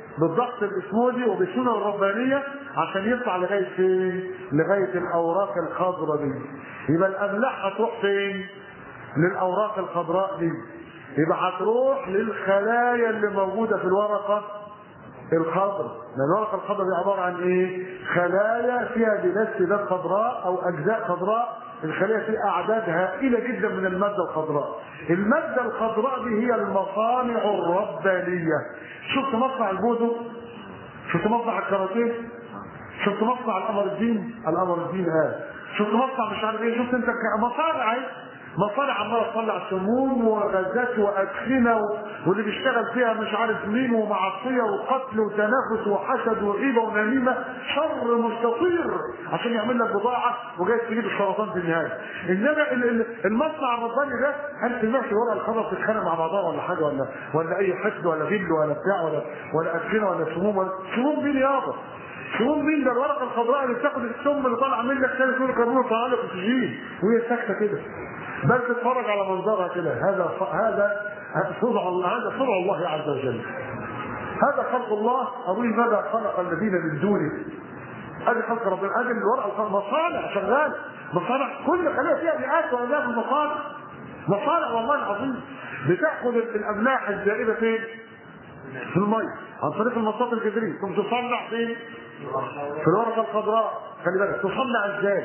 Speaker 1: بالضغط الاسمودي وبالسنه الربانيه عشان يطلع لغايه فين؟ لغايه الاوراق الخضراء دي. يبقى الاملاح هتروح فين؟ للاوراق الخضراء دي. يبقى هتروح للخلايا اللي موجوده في الورقه الخضراء لان الورقه الخضراء دي عباره عن ايه؟ خلايا فيها بلاستيدات خضراء او اجزاء خضراء الخلايا فيها اعداد هائله جدا من الماده الخضراء. الماده الخضراء دي هي المصانع الربانيه. شفت مصنع البودو؟ شفت مصنع الكاراتيه؟ شفت مصنع القمر الدين؟ القمر الدين قال. شفت مصنع مش عارف ايه؟ شفت انت مصانع اهي مصانع عماله تطلع سموم وغازات وادخنه و... واللي بيشتغل فيها مش عارف مين ومعصيه وقتل وتنافس وحسد وغيبه ونميمه شر مستطير عشان يعمل لك بضاعه وجاي تجيب السرطان في النهايه انما ال- ال- المصنع الرباني ده هل سمعت ورقه الخضر تتخانق مع بعضها ولا حاجه ولا ولا اي حقد ولا غل ولا بتاع ولا ولا ادخنه ولا سموم ولا سموم مين يابا سموم مين ده الورقه الخضراء اللي بتاخد السم اللي طالع منك ثاني ثاني كربون وطالع لك اكسجين وهي ساكته كده بل تتفرج على منظرها كده هذا هذا صنع الله هذا صنع الله عز وجل هذا خلق الله أقول ماذا خلق الذين من دونه هذه خلق ربنا هذه الورقه الخضراء مصانع شغال مصانع كل خليه فيها مئات والاف المصانع مصانع والله العظيم بتاخذ الاملاح الزائده فين؟ في الميه عن طريق المصاط الجذريه ثم تصنع فين؟ في الورقه الخضراء خلي بالك تصنع ازاي؟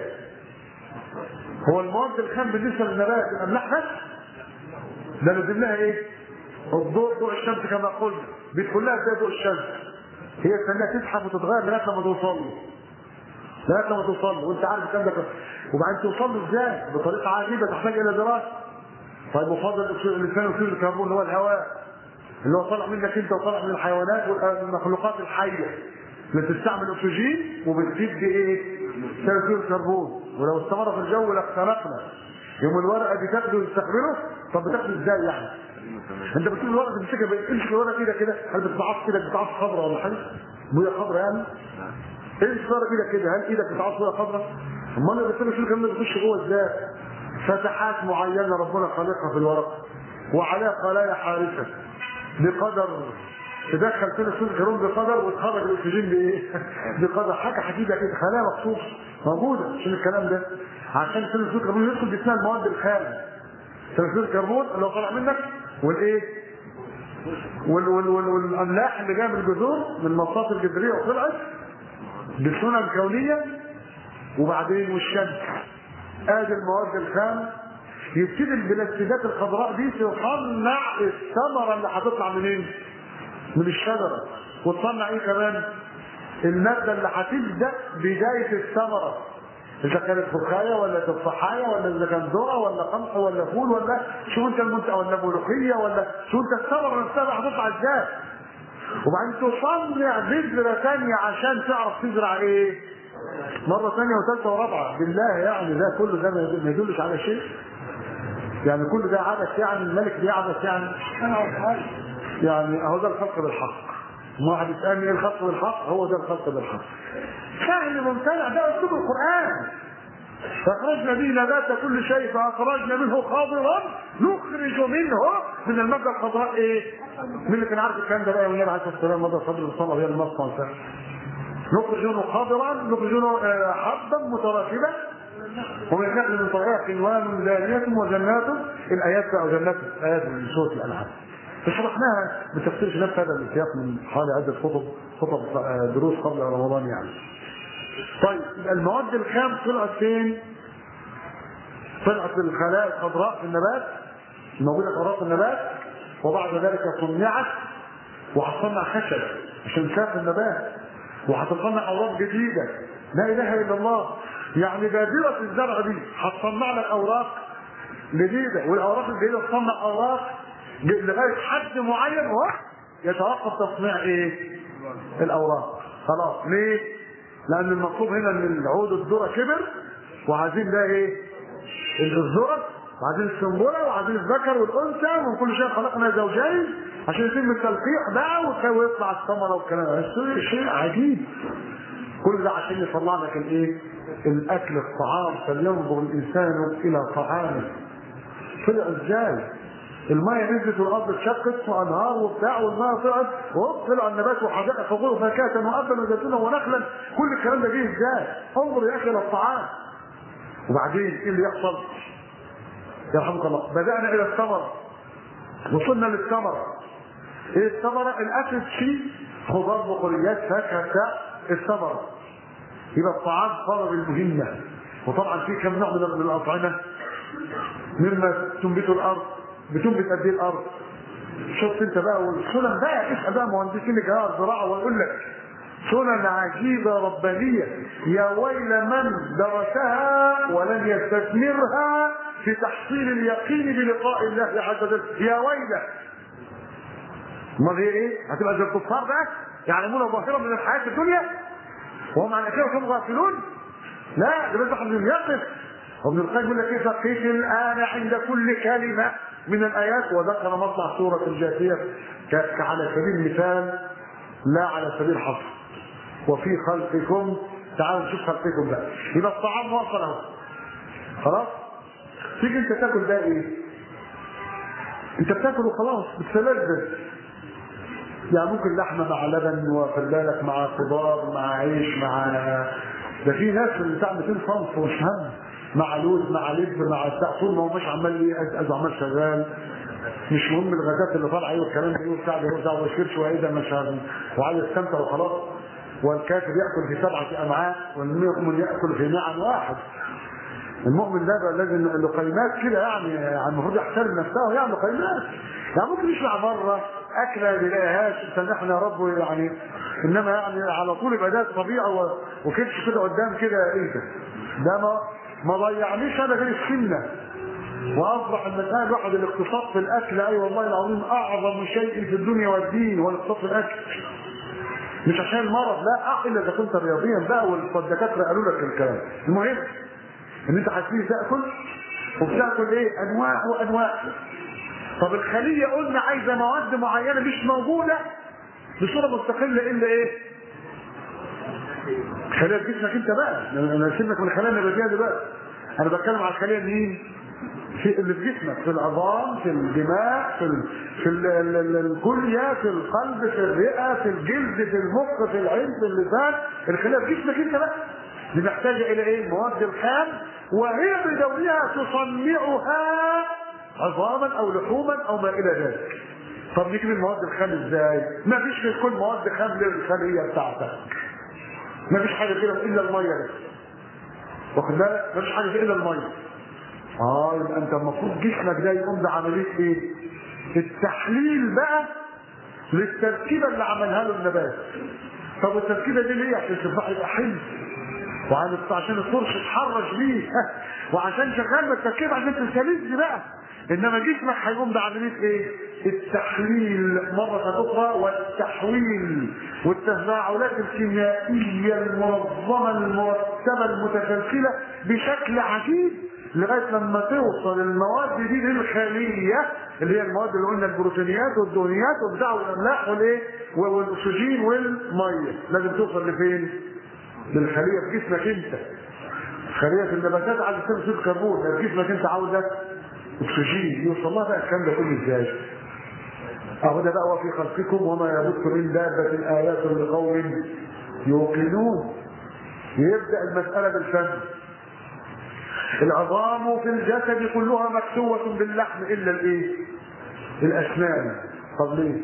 Speaker 1: هو المواد الخام بالنسبه للنبات الاملاح بس ده لازم لها ايه؟ الضوء ضوء الشمس كما قلنا بيدخل لها زي ضوء الشمس هي تستناها تسحب وتتغير لغايه لما توصل له لغايه لما توصل له وانت عارف الكلام ده كله. وبعدين توصل له ازاي؟ بطريقه عجيبه تحتاج الى دراسه طيب وفضل الانسان اكسيد الكربون اللي هو الهواء اللي هو طالع منك انت وطالع من الحيوانات والمخلوقات الحيه اللي بتستعمل اكسجين وبتزيد بايه؟ ثاني الكربون ولو استمر في الجو لاختنقنا يوم الورقه دي تاخده وتستقبله طب بتاخده ازاي يعني؟ انت بتجيب الورقه تمسكها تمسك الورقه كده كده هل بتتعص كده بتتعص خضراء ولا حاجه؟ بويه خضراء يعني؟ ايه الصوره كده كده هل ايدك بتتعص بويه خضراء؟ امال انا بتقول شو الكلام ده بيخش جوه ازاي؟ فتحات معينه ربنا خالقها في الورقه وعليها خلايا حارسه بقدر تدخل فينا ثاني الكربون بقدر وتخرج الاكسجين بايه؟ بقدر حاجه حديده كده خلايا مخصوص موجوده عشان الكلام ده عشان ثاني الكربون يدخل جسمها المواد الخام ثاني الكربون اللي هو طالع منك والايه؟ وال وال وال والاملاح اللي جايه من الجذور من المصاص الجذريه وطلعت بالسنن الكونيه وبعدين والشمس ادي المواد الخام يبتدي البلاستيدات الخضراء دي تصنع الثمره اللي هتطلع منين؟ من الشجره وتصنع ايه كمان؟ الماده اللي هتبدا بدايه الثمره اذا كانت فخايه ولا تفاحيه ولا اذا كان ذره ولا قمح ولا فول ولا شو انت المنتج ولا ملوخيه ولا شو انت الثمره نفسها اللي هتطلع ازاي؟ وبعدين تصنع بذره ثانيه عشان تعرف تزرع ايه؟ مره ثانيه وثالثه ورابعه بالله يعني ده كله ده ما يدلش على شيء يعني كل ده عبث يعني الملك بيعبث يعني يعني اهو ده الخلق بالحق ما واحد يسالني ايه الخلق بالحق هو ده الخلق بالحق سهل ممتنع ده اسلوب القران فاخرجنا به نبات كل شيء فاخرجنا منه خضرا نخرج منه من الماده الخضراء ايه؟ مين اللي كان عارف الكلام ده بقى والنبي عليه الصلاه والسلام ماده الخضراء اللي صلى بها المصنع نخرج منه خضرا نخرج منه حبا متراكبا ومن النخل من طريقها قنوان دانية وجنات الآيات أو جنات آيات من سورة الأنعام شرحناها بتفسير في نفس هذا السياق من حوالي عدة خطب خطب دروس قبل رمضان يعني. طيب المواد الخام طلعت فين؟ طلعت في الخلايا الخضراء في النبات الموجودة في أوراق النبات وبعد ذلك صنعت وهتصنع خشب عشان شاف النبات وهتصنع أوراق جديدة لا إله إلا الله يعني بادرة الزرع دي هتصنع لك أوراق جديدة والأوراق الجديدة تصنع أوراق لغايه حد معين وهو يتوقف تصنيع ايه؟ الاوراق خلاص ليه؟ لان المطلوب هنا ان العود الذره كبر وعايزين ده ايه؟ الذره وعايزين السنبله وعايزين الذكر والانثى ومن كل شيء خلقنا زوجين عشان يتم التلقيح بقى ويطلع الثمره والكلام ده شيء عجيب كل ده عشان يطلع لك الايه؟ الاكل الطعام فلينظر الانسان الى طعامه طلع ازاي؟ الميه نزلت والارض اتشقت وانهار وبتاع والميه طلعت وهوب طلع النبات وحدائق فوقه فاكهه وابا وزيتونا ونخلا كل الكلام ده جه ازاي؟ انظر يا اخي الى الطعام وبعدين ايه اللي يحصل؟ يرحمك الله بدانا الى الثمر وصلنا للثمره ايه الثمره؟ الاكل فيه خضار بقوليات فاكهه بتاع الثمره يبقى الطعام طلب المهمه وطبعا في كم نوع من الاطعمه مما تنبت الارض بتنبت قد ايه الارض شفت انت بقى والسنن بقى اسال بقى مهندسين الجهاز الزراعه ويقول لك سنن عجيبه ربانيه يا ويل من درسها ولم يستثمرها في تحصيل اليقين بلقاء الله عز وجل يا ويله امال هي ايه؟ هتبقى زي الكفار بقى يعلمون ظاهرا من الحياه الدنيا وهم عن اخره هم غافلون لا ده بس احنا يقف وابن القيم يقول لك ايه فقف الان عند كل كلمه من الايات وذكر مطلع سوره الجاثيه على سبيل المثال لا على سبيل الحصر وفي خلقكم تعالوا نشوف خلقكم بقى يبقى الطعام واصل اهو خلاص تيجي انت تاكل ده ايه انت بتاكل وخلاص بتتلذذ يعني ممكن لحمه مع لبن واخد بالك مع خضار مع عيش مع ده في ناس اللي بتاع 200 صنف ومش هم مع لوز مع لب مع بتاع طول ما هو مش عمال يقزقز عمال شغال مش مهم الغازات اللي طالعه ايه والكلام ده ايه وبتاع ده وبتاع ويشيرش وايه مش عارف وعايز يستمتع وخلاص والكافر ياكل في سبعه امعاء والمؤمن ياكل في نعم واحد المؤمن ده بقى لازم لقيمات كده يعني يعني المفروض يحترم نفسه يعني لقيمات يعني ممكن يشبع بره اكله ما بيلاقيهاش سامحنا يا رب يعني انما يعني على طول يبقى ده طبيعه وكبش كده قدام كده ايه ده ده ما ما ضيعنيش انا غير السنه واصبح المسائل الواحد الاقتصاد في الاكل اي أيوة والله العظيم اعظم شيء في الدنيا والدين هو الاقتصاد في الاكل مش عشان المرض لا الا اذا كنت رياضيا بقى والدكاتره قالوا لك الكلام المهم ان انت هتبتدي تاكل وبتاكل ايه انواع وانواع طب الخليه قلنا عايزه مواد معينه مش موجوده بصوره مستقله الا ايه خليه في جسمك انت بقى انا سيبك من الخلايا النباتيه دلوقتي انا بتكلم على الخليه مين في اللي في جسمك في العظام في الدماغ في ال... في ال... ال... ال... الكليه في القلب في الرئه في الجلد في المخ في العين في اللسان الخلايا في جسمك انت بقى دي محتاجه الى ايه المواد الخام وهي بدورها تصنعها عظاما او لحوما او ما الى ذلك طب نجيب المواد الخام ازاي ما فيش في الكل مواد خام للخليه بتاعتك ما فيش حاجه كده الا الميه بس واخد بالك ما فيش حاجه الا الميه اه يبقى انت المفروض جسمك ده يقوم بعمليه ايه التحليل بقى للتركيبه اللي عملها له النبات طب التركيبه دي ليه عشان تبقى يبقى حلو وعشان الفرش يتحرش بيه وعشان شغال بالتركيب عشان تستلذ بقى انما جسمك هيقوم بعمليه ايه؟ التحليل مرة أخرى والتحويل والتفاعلات الكيميائية المنظمة المرتبة المتسلسلة بشكل عجيب لغاية لما توصل المواد دي للخلية اللي هي المواد اللي قلنا البروتينيات والدهنيات وبتاع والأملاح والإيه؟ والأكسجين والمية لازم توصل لفين؟ للخلية في جسمك أنت خلية النباتات عايزة ثاني أكسيد الكربون في جسمك أنت عاوزة أكسجين يوصل لها بقى الكلام ده كله إزاي؟ أهو ده بقى وفي خلقكم وما يبث من دابة آيات لقوم يوقنون يبدأ المسألة بالفم العظام في الجسد كلها مكسوة باللحم إلا الإيه؟ الأسنان طب ليه؟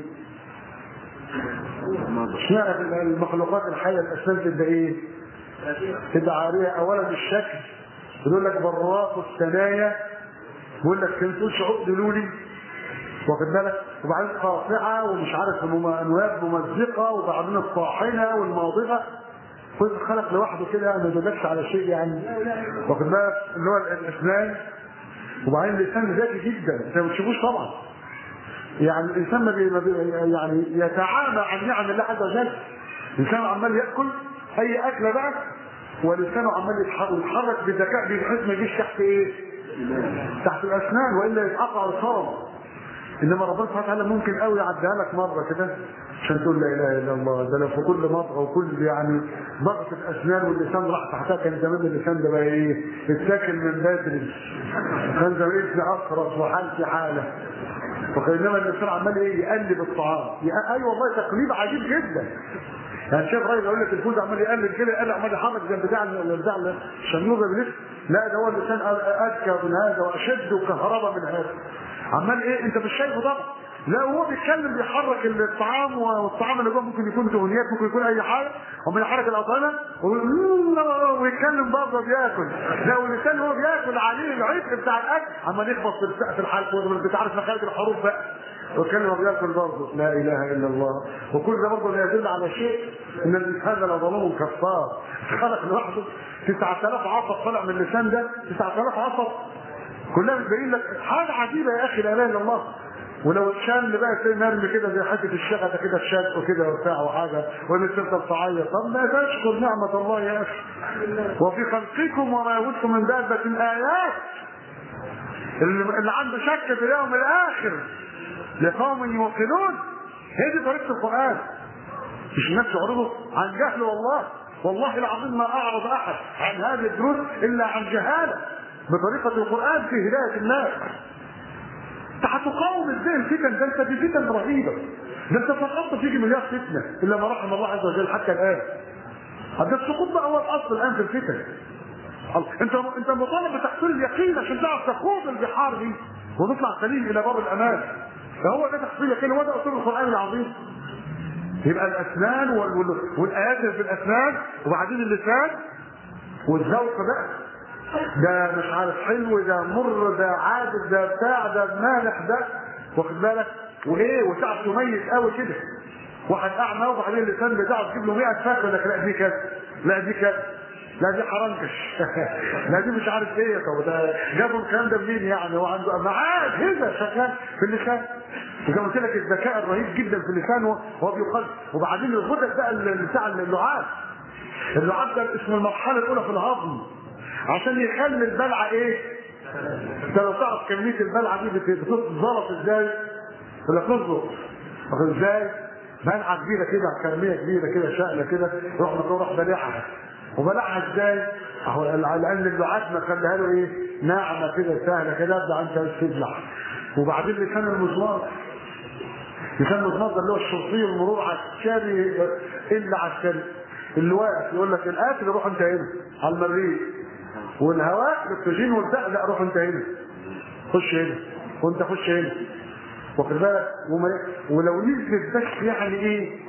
Speaker 1: اشمعنى المخلوقات الحية الأسنان تبقى إيه؟ تبقى عارية أولا الشكل يقول لك براق الثنايا بيقول لك كنت تقولش عقد لولي واخد بالك وبعدين قاطعه ومش عارف انواب ممزقه وبعدين الطاحنه والماضغه كل خلق لوحده كده يعني ما يدلكش على شيء يعني واخد بالك اللي هو الاسنان وبعدين اللسان ذكي جدا انت ما بتشوفوش طبعا يعني الانسان ما بي ما بي يعني يتعامى عن نعم الله عز وجل الانسان عمال ياكل اي اكله بقى ولسانه عمال يتحرك بذكاء بحيث ما يجيش تحت ايه؟ تحت الاسنان والا يتقطع الصرم انما ربنا سبحانه وتعالى ممكن قوي يعديها لك مره كده عشان تقول لا اله الا الله ده لو في كل مضغه وكل يعني ضغط الاسنان واللسان راح تحتها كان زمان اللسان ده بقى ايه؟ اتاكل من بدري كان زمان اسمي اخرس وحالتي حاله فانما الانسان عمال ايه يقلب الطعام يق- اي والله تقليب عجيب جدا يعني شايف راجل يقول لك الفوز عمال يقلب كده يقلب عمال يحرك زي بتاع بتاع الشنيور ده بيلف لا ده هو اللسان اذكى من هذا واشد كهرباء من هذا عمال ايه انت مش شايفه طبعا لا وهو بيتكلم بيحرك الطعام والطعام اللي جوه ممكن يكون دهنيات ممكن يكون اي حاجه ومن يحرك الاطعمه ويقول- ويتكلم برضه بياكل لا واللسان هو بياكل عليه العبء بتاع الاكل عمال يخبط في السقف في الحلق انت عارف مخارج الحروف بقى وكان وبياكل برضه لا اله الا الله وكل ده برضه لا يدل على شيء ان الانسان لظلوم كفار خلق لوحده 9000 عصب طلع من اللسان ده 9000 عصب كلها بتبين لك حاجه عجيبه يا اخي لا اله الا الله ولو اتشال بقى تلاقي مرمي كده زي حته الشغله كده اتشال وكده وبتاع وحاجه ولا تفضل تعيط طب ما تشكر نعمه الله يا اخي وفي خلقكم وما يبث من دابه ايات اللي, اللي عنده شك في اليوم الاخر لقوم يوقنون هي دي طريقه القران مش الناس يعرضوا عن جهل والله والله العظيم ما اعرض احد عن هذه الدروس الا عن جهاله بطريقه القران في هدايه الناس انت هتقاوم ازاي الفتن ده انت في فتن رهيبه ده انت سقطت فيك مليار فتنه الا ما رحم الله عز وجل حتى الان ده السقوط بقى هو الاصل الان في الفتن الله. انت انت مطالب بتحصيل اليقين عشان تعرف تخوض البحار دي وتطلع سليم الى باب الامان فهو ده تحصيل اليقين هو ده اصول القران العظيم يبقى الاسنان وال- وال- والايات اللي في الاسنان وبعدين اللسان والذوق بقى ده مش عارف حلو ده مر ده عادل ده بتاع ده مالح ده واخد بالك وايه وتعرف تميز قوي كده واحد اعمى وبعدين اللسان بتاعه تجيب له 100 فاكهه يقول لك لا دي كذا لا دي كذا لا دي حرنكش لا دي مش عارف ايه طب ده جابوا الكلام ده منين يعني هو عنده معاه هذا شغال في اللسان وزي ما قلت لك الذكاء الرهيب جدا في اللسان وهو بيقال وبعدين الغدد بقى اللي بتاع اللعاب اللعاب ده اسمه المرحله الاولى في الهضم عشان يخلي البلعه ايه؟ انت لو تعرف كميه البلعه دي بت- بتتظبط ازاي؟ ولا بتظبط واخد ازاي؟ بلعه كبيره كده كميه كبيره كده شقله كده روح روح بلعها وبلعها ازاي؟ اهو لان اللعاب ما خليها له ايه؟ ناعمه كده سهله كده ابدا انت تبلع وبعدين لسان المزمار لسان المزمار ده اللي هو الشرطي والمرور عسكري الا عسكري اللي واقف يقول لك الاكل روح انت هنا على المريخ والهواء الاكسجين والبتاع لا روح انت هنا خش هنا وانت خش هنا واخد بالك وما- ولو نزلت بس يعني ايه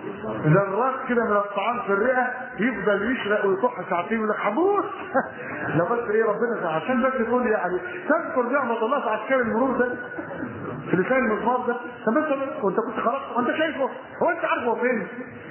Speaker 1: ذرات كده من الطعام في الرئه يفضل يشرق ويكح ساعتين يقول لك حموت لا بس ايه ربنا عشان بس تقول يعني تذكر نعمه الله في عسكري المرور ده في لسان المزمار ده طب انت وانت كنت خرجت وانت شايفه هو انت عارف هو فين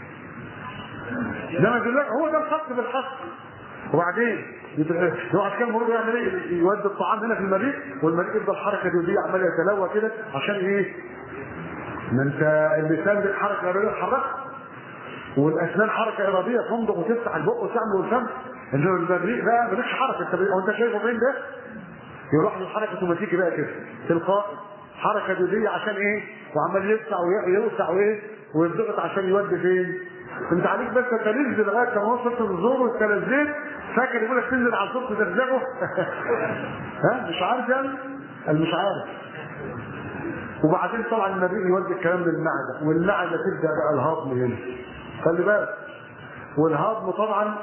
Speaker 1: ده ما يدلك هو ده الخط بالحق وبعدين يبقى- يقعد كام مرور يعمل ايه؟ يودي الطعام هنا في المريء والمريء يفضل الحركه دي ودي عمال يتلوى كده عشان ايه؟ ما انت اللسان دي حركه اراديه تحرك والاسنان حركه اراديه تمضغ وتفتح البق وتعمل والفم انما المريء بقى مالكش حركه انت وانت شايفه فين ده؟ يروح للحركه اوتوماتيكي بقى كده تلقائي حركه جديه عشان ايه؟ وعمال يوسع ويوسع وايه؟ ويضغط عشان يودي فين؟ انت عليك بس تنزل لغايه ما وصلت للزور والتلذيذ فاكر يقول لك تنزل على الزور تزغزغه ها مش عارف يعني؟ قال مش عارف وبعدين طبعا النبي يودي الكلام للمعده والمعده تبدا بقى الهضم هنا خلي بالك والهضم طبعا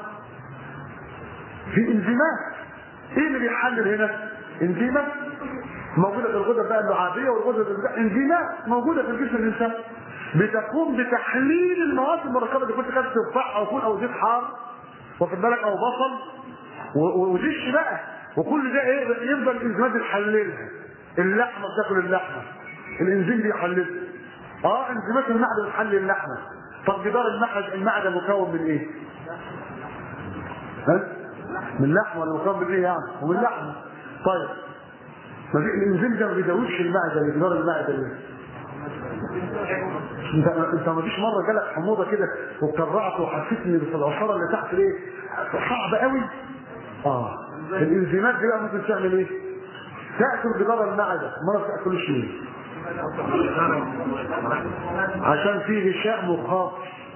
Speaker 1: في انزيمات ايه اللي بيحلل هنا؟ انزيمات موجوده في الغدد بقى اللعابيه والغدد البتاع انزيمات موجوده في الجسم الانسان بتقوم بتحليل المواد المركبه اللي كنت كانت تفاح او فول او زيت حار واخد بالك او بصل و- و- ودش بقى وكل ده ايه يفضل الانزيمات يحللها اللحمه بتاكل اللحمه الانزيم بيحللها اه انزيمات المعده بتحلل اللحمه طب جدار المعده المعده مكون من ايه؟ ها؟ من لحمه ولا مكون من ايه يعني؟ ومن لحمه طيب ما في الانزيم ده ما بيداويش المعده جدار المعده ليه؟ انت انت ما فيش مره جالك حموضه كده واتكرعت وحسيت ان في العصاره اللي تحت ايه صعب قوي اه الانزيمات دي بقى ممكن تعمل ايه؟ تاكل جدار المعده ما تاكلش ليه؟ عشان فيه غشاء مخاط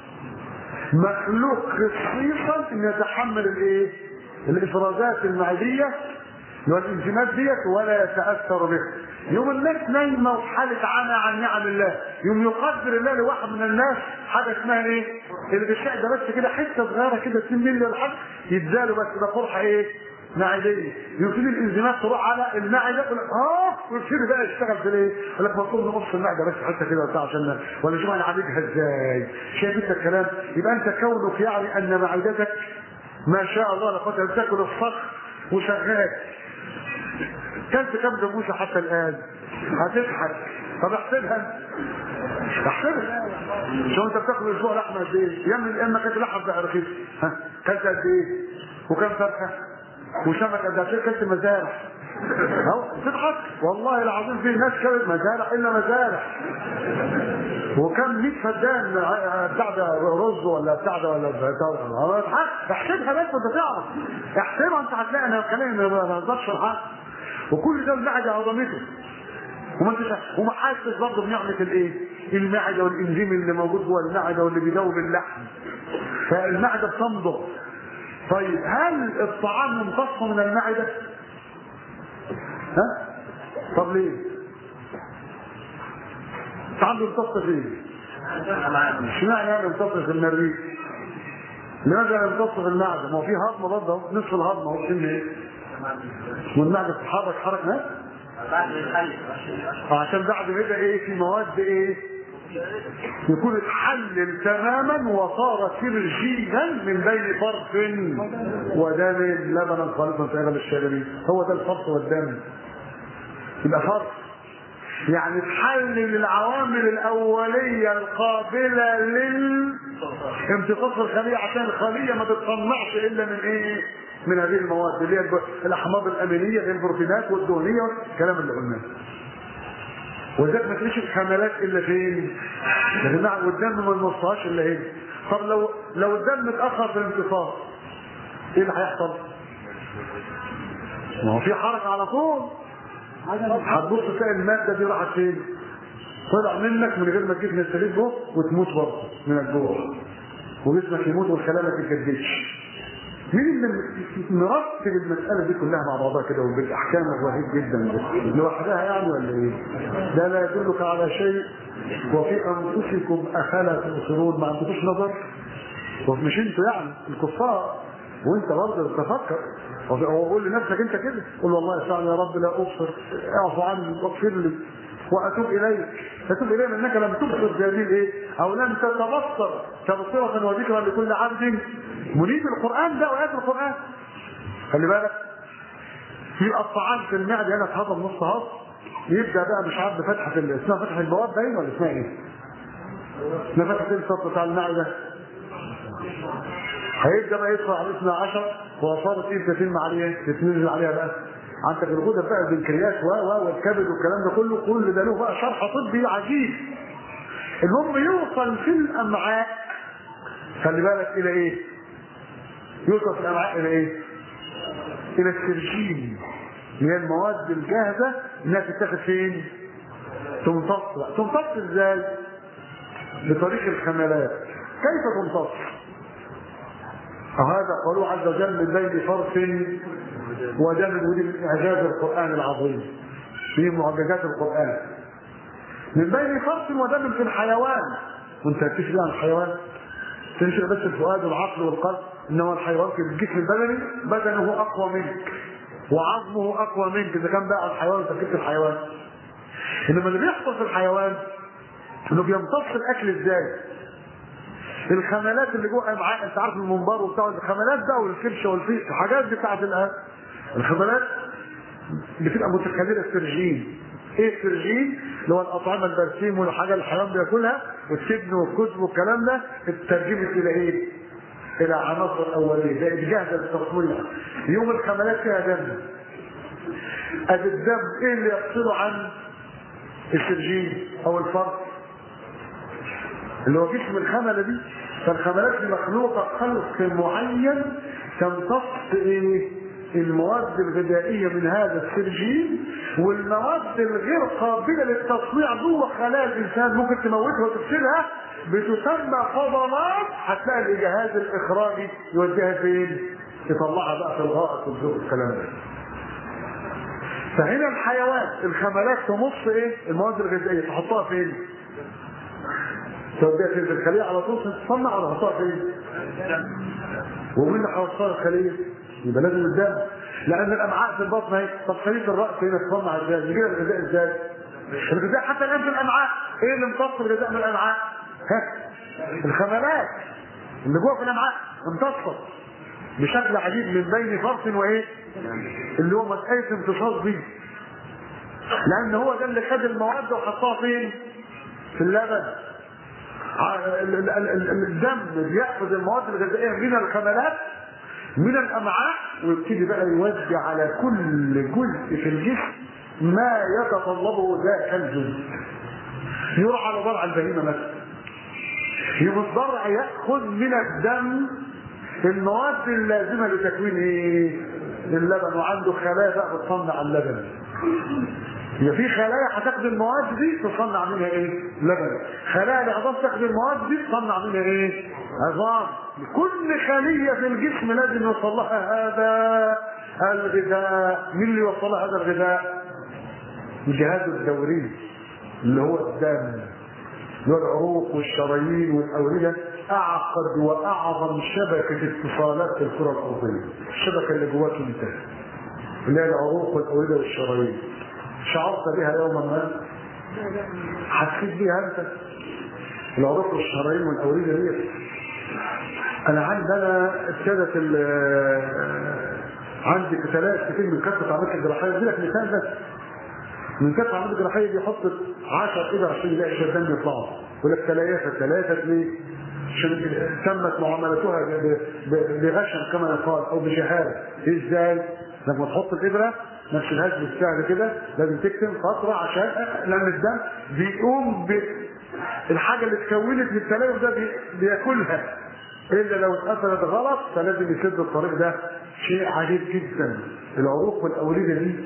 Speaker 1: مخلوق خصيصا ان يتحمل الايه؟ الافرازات المعديه اللي هو الانزيمات ديت ولا يتاثر بها يوم الناس نايمه وحاله عمى عن نعم الله يوم يقدر الله لواحد من الناس حاجه اسمها ايه؟ الغشاء ده بس كده حته صغيره كده 2 مللي ولا حاجه يتزالوا بس ده قرحه ايه؟ معديه يبتدي الانزيمات تروح على المعده يقول لك اه ويبتدي بقى يشتغل في الايه؟ يقول لك مطلوب نقص المعده بس حته كده وبتاع عشان ولا شوف انا عالجها ازاي؟ شايف انت الكلام؟ يبقى انت كونك يعني ان معدتك ما شاء الله لا قوه الا تاكل الصخر وشغال كلت كم جاموسه حتى الان؟ هتضحك طب احسبها احسبها شو انت بتاكل اسبوع لحمه قد ايه؟ يا من اما كانت لحمه بقى رخيص ها كلت قد ايه؟ وكم فرخه؟ وسمك قد ايه؟ كلت مزارع اهو تضحك والله العظيم في ناس كانت مزارع الا مزارع وكم 100 فدان بتاع ده رز ولا بتاع ده ولا بتاع احسبها بس انت تعرف احسبها انت هتلاقي انا الكلام ما بهزرش الحق وكل ده المعده عظمته وما انت وما حاسس برضه بنعمه الايه؟ المعده والانزيم اللي موجود جوه المعده واللي بيدوب اللحم فالمعده بتمضغ طيب هل الطعام يمتص من المعده؟ ها؟ طب ليه؟ الطعام يمتص فين؟ اشمعنى يعني يمتص في المريء؟ لماذا يمتص في المعده؟ ما هو في هضم برضه اهو نصف الهضم اهو ايه؟ والمعده بتتحرك حركه ها؟
Speaker 2: بعد ما يخلف
Speaker 1: عشان بعد كده ايه في مواد ايه يكون اتحلل تماما وصار سرجيا من بين فرث ودم لبنا خالصا في اغلب الشاربين هو ده الفرث والدم يبقى فرث يعني تحلل العوامل الاوليه القابله للامتصاص الخليه عشان الخليه ما تتصنعش الا من ايه؟ من هذه المواد اللي هي الاحماض الامينيه غير البروتينات والدهنيه والكلام اللي قلناه. وذلك ما تلاقيش الحملات الا فين؟ يا جماعه والدم ما نوصلهاش الا هنا. طب لو لو الدم اتاخر في الامتصاص ايه اللي هيحصل؟ ما هو في حركه على طول. هتبص تلاقي الماده دي راحت فين؟ طلع منك من غير ما تجيب نستفيد جوه وتموت برضه من الجوع. وجسمك يموت والخلايا ما تتجددش. مين اللي مرتب المسألة دي كلها مع بعضها كده وبالأحكام الرهيب جدا ده لوحدها يعني ولا إيه؟ ده لا يدلك على شيء وفي أنفسكم أفلا تبصرون ما عندكوش نظر مش انتوا يعني الكفار وانت برضه تفكر وقول لنفسك انت كده قول والله يسعني يا رب لا ابصر اعفو عني واغفر لي واتوب اليك فتوب الي انك لم تبصر بهذه الايه او لم تتبصر تبصره وذكرى لكل عبد منيب القران ده وايات القران خلي بالك في الطعام في المعده هنا اتهضم نص هضم يبدا بقى مش عارف بفتحه اسمها فتحه البواب باين ولا اسمها ايه؟ اسمها فتحه السطح بتاع المعده هيبدا بقى يدخل على الاثنى عشر وصارت ايه تتم عليها تتنزل عليها بقى عندك الغدة بقى البنكرياس و و والكبد والكلام ده كله كل ده له بقى شرح طبي عجيب المهم يوصل في الامعاء خلي بالك الى ايه؟ يوصل في الامعاء الى ايه؟ الى السرجين اللي هي المواد الجاهزه انها تتاخد فين؟ تمتص بقى تمتص ازاي؟ بطريق الخملات كيف تمتص؟ وهذا قالوا عز وجل من بين فرث ودم ودي من اعجاز القران العظيم في معجزات القران من بين فرث ودم في الحيوان وانت تشبه عن الحيوان تنشئ بس الفؤاد والعقل والقلب انما الحيوان في الجسم البدني بدنه اقوى منك وعظمه اقوى منك اذا كان بقى الحيوان تركيبه الحيوان انما اللي بيحصل في الحيوان انه بيمتص الاكل ازاي الخملات اللي جوه امعاء انت عارف المنبار وبتاع الخملات بقى والكرشه والفيق الحاجات دي بتاعت الان الخملات بتبقى متخلله السرجين ايه السرجين اللي هو الاطعمه البرسيم والحاجه اللي الحيوان بياكلها والسبن والكتب والكلام ده اترجمت الى ايه؟ الى عناصر اوليه بقت جاهزه للتصوير يوم الخملات فيها دم ادي الدم ايه اللي يفصله عن السرجين او الفرق اللي هو جسم الخمله دي فالخملات دي مخلوقه خلق معين تمتص ايه؟ المواد الغذائيه من هذا السرجين والمواد الغير قابله للتصنيع جوه خلايا الانسان ممكن تموتها وتفسدها بتسمى فضلات هتلاقي الجهاز الاخراجي يوديها فين؟ يطلعها بقى في الغائط والذوق الكلام ده. فهنا الحيوان الخملات تمص ايه المواد الغذائيه تحطها فين توديها في الخليه على طول تتصنع ولا تحطها فين ومين اللي هيوصلها الخليه يبقى لازم الدم لان الامعاء في البطن اهي طب خليه الراس هنا تصنع ازاي يجي الغذاء ازاي الغذاء حتى الان في الامعاء ايه اللي امتص الغذاء من الامعاء ها الخملات اللي جوه في الامعاء امتصت بشكل عجيب من بين فرط وايه اللي هو مساله امتصاص دي لان هو ده اللي خد المواد وحطها فين في اللبن ال- ال- ال- الدم بياخذ المواد الغذائيه من الخملات من الامعاء ويبتدي بقى يوزع على كل جزء في الجسم ما يتطلبه ذاك الجزء يروح على ضرع البهيمه مثلا يبقى الضرع ياخذ من الدم المواد اللازمه لتكوين ايه؟ اللبن وعنده خلايا بقى بتصنع اللبن يبقى في خلايا هتاخد المواد دي تصنع منها ايه؟ لبن. خلايا العظام تاخد المواد دي تصنع منها ايه؟ عظام. كل خليه في الجسم لازم يوصل لها هذا الغذاء. مين اللي يوصل لها هذا الغذاء؟ الجهاز الدوري اللي هو الدم اللي هو العروق والشرايين والاورده اعقد واعظم شبكه اتصالات في الكره الارضيه. الشبكه اللي جواك انت. اللي هي العروق والاورده والشرايين. شعرت بها يوما ما حسيت بيها انت العروق والشرايين والاورده دي انا عندي انا ابتدت ال- عندي كتلات كتير من كثره عمليه الجراحيه ادي لك مثال بس من كثره عمليه الجراحيه بيحط 10 كده عشان يلاقي شدان يطلعوا يقول لك ثلاثه ثلاثه ليه؟ عشان تمت معاملتها ب- ب- بغشم كما يقال او بجهاله ازاي؟ لما تحط الابره ما تشيلهاش بالسهل كده لازم تكتم فتره عشان لان الدم بيقوم ب الحاجه اللي اتكونت من التليف ده بي- بياكلها الا لو اتقفلت غلط فلازم يسد الطريق ده شيء عجيب جدا العروق والاورده دي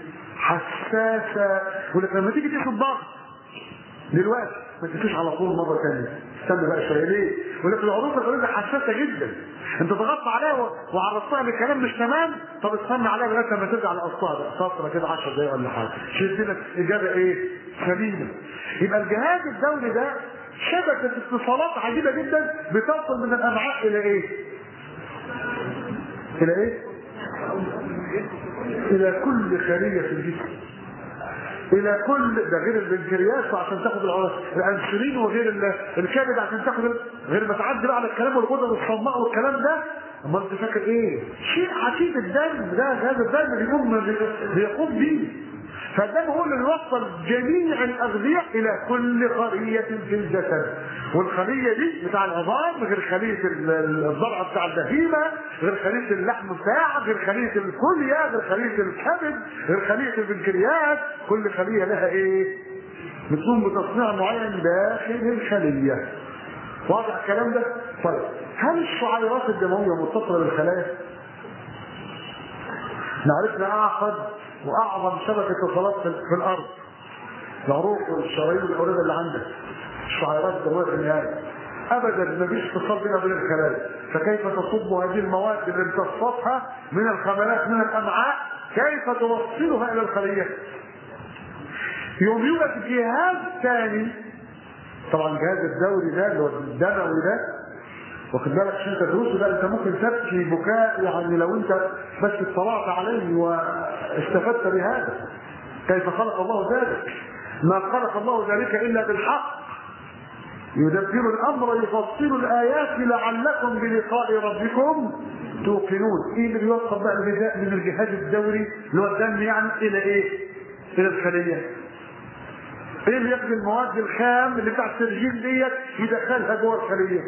Speaker 1: حساسه يقول لك لما تيجي تاخد ضغط دلوقتي ما تمشيش على طول مره ثانيه استنى بقى شويه ليه؟ يقول لك العروق الاورده حساسه جدا انت ضغطت عليها و- وعرضتها بكلام مش تمام طب استنى عليها لغايه لما ترجع لاصلها بقى فتره كده 10 دقايق ولا حاجه شفت لك اجابه ايه؟ سليمه يبقى الجهاز الدولي ده شبكه اتصالات عجيبه جدا بتوصل من الامعاء الى ايه؟ الى ايه؟ الى كل خليه في الجسم الى كل ده غير البنكرياس عشان تاخد الع- الانسولين وغير ال- الكبد عشان تاخد ال- غير ما تعدي بقى على الكلام والغدد والصماء والكلام ده امال انت فاكر ايه؟ شيء عجيب الدم ده هذا الدم بيقوم بيقوم بيه فالدم هو اللي يوصل جميع الاغذيه الى كل خليه في الجسد والخليه دي بتاع العظام غير خليه ال- ال- الضرع بتاع البهيمه غير خليه اللحم بتاعها غير خليه الكليه غير خليه الكبد غير خليه البنكرياس كل خليه لها ايه؟ بتقوم بتصنيع معين داخل الخليه واضح الكلام ده؟ طيب هل الشعيرات الدمويه متصله بالخلايا؟ نعرفنا اعقد واعظم شبكه اتصالات في في الارض العروق والشرايين والاورده اللي عندك الشعيرات الدمويه في النهايه ابدا ما فيش اتصال بينها وبين الخلايا فكيف تصب هذه المواد اللي امتصتها من الخملات من الامعاء كيف توصلها الى الخليه يوم يوجد جهاز ثاني طبعا الجهاز الدوري ده اللي هو الدموي ده واخد بالك عشان تدرسه ده انت ممكن تبكي بكاء يعني لو انت بس اطلعت عليه واستفدت بهذا كيف خلق الله ذلك ما خلق الله ذلك الا بالحق يدبر الامر يفصل الايات لعلكم بلقاء ربكم توقنون ايه اللي بيوصل بقى الغذاء من الجهاز الدوري اللي هو الدم يعني الى ايه؟ الى الخليه ايه اللي ياخد المواد الخام اللي بتاع السرجين ديت يدخلها جوه الخليه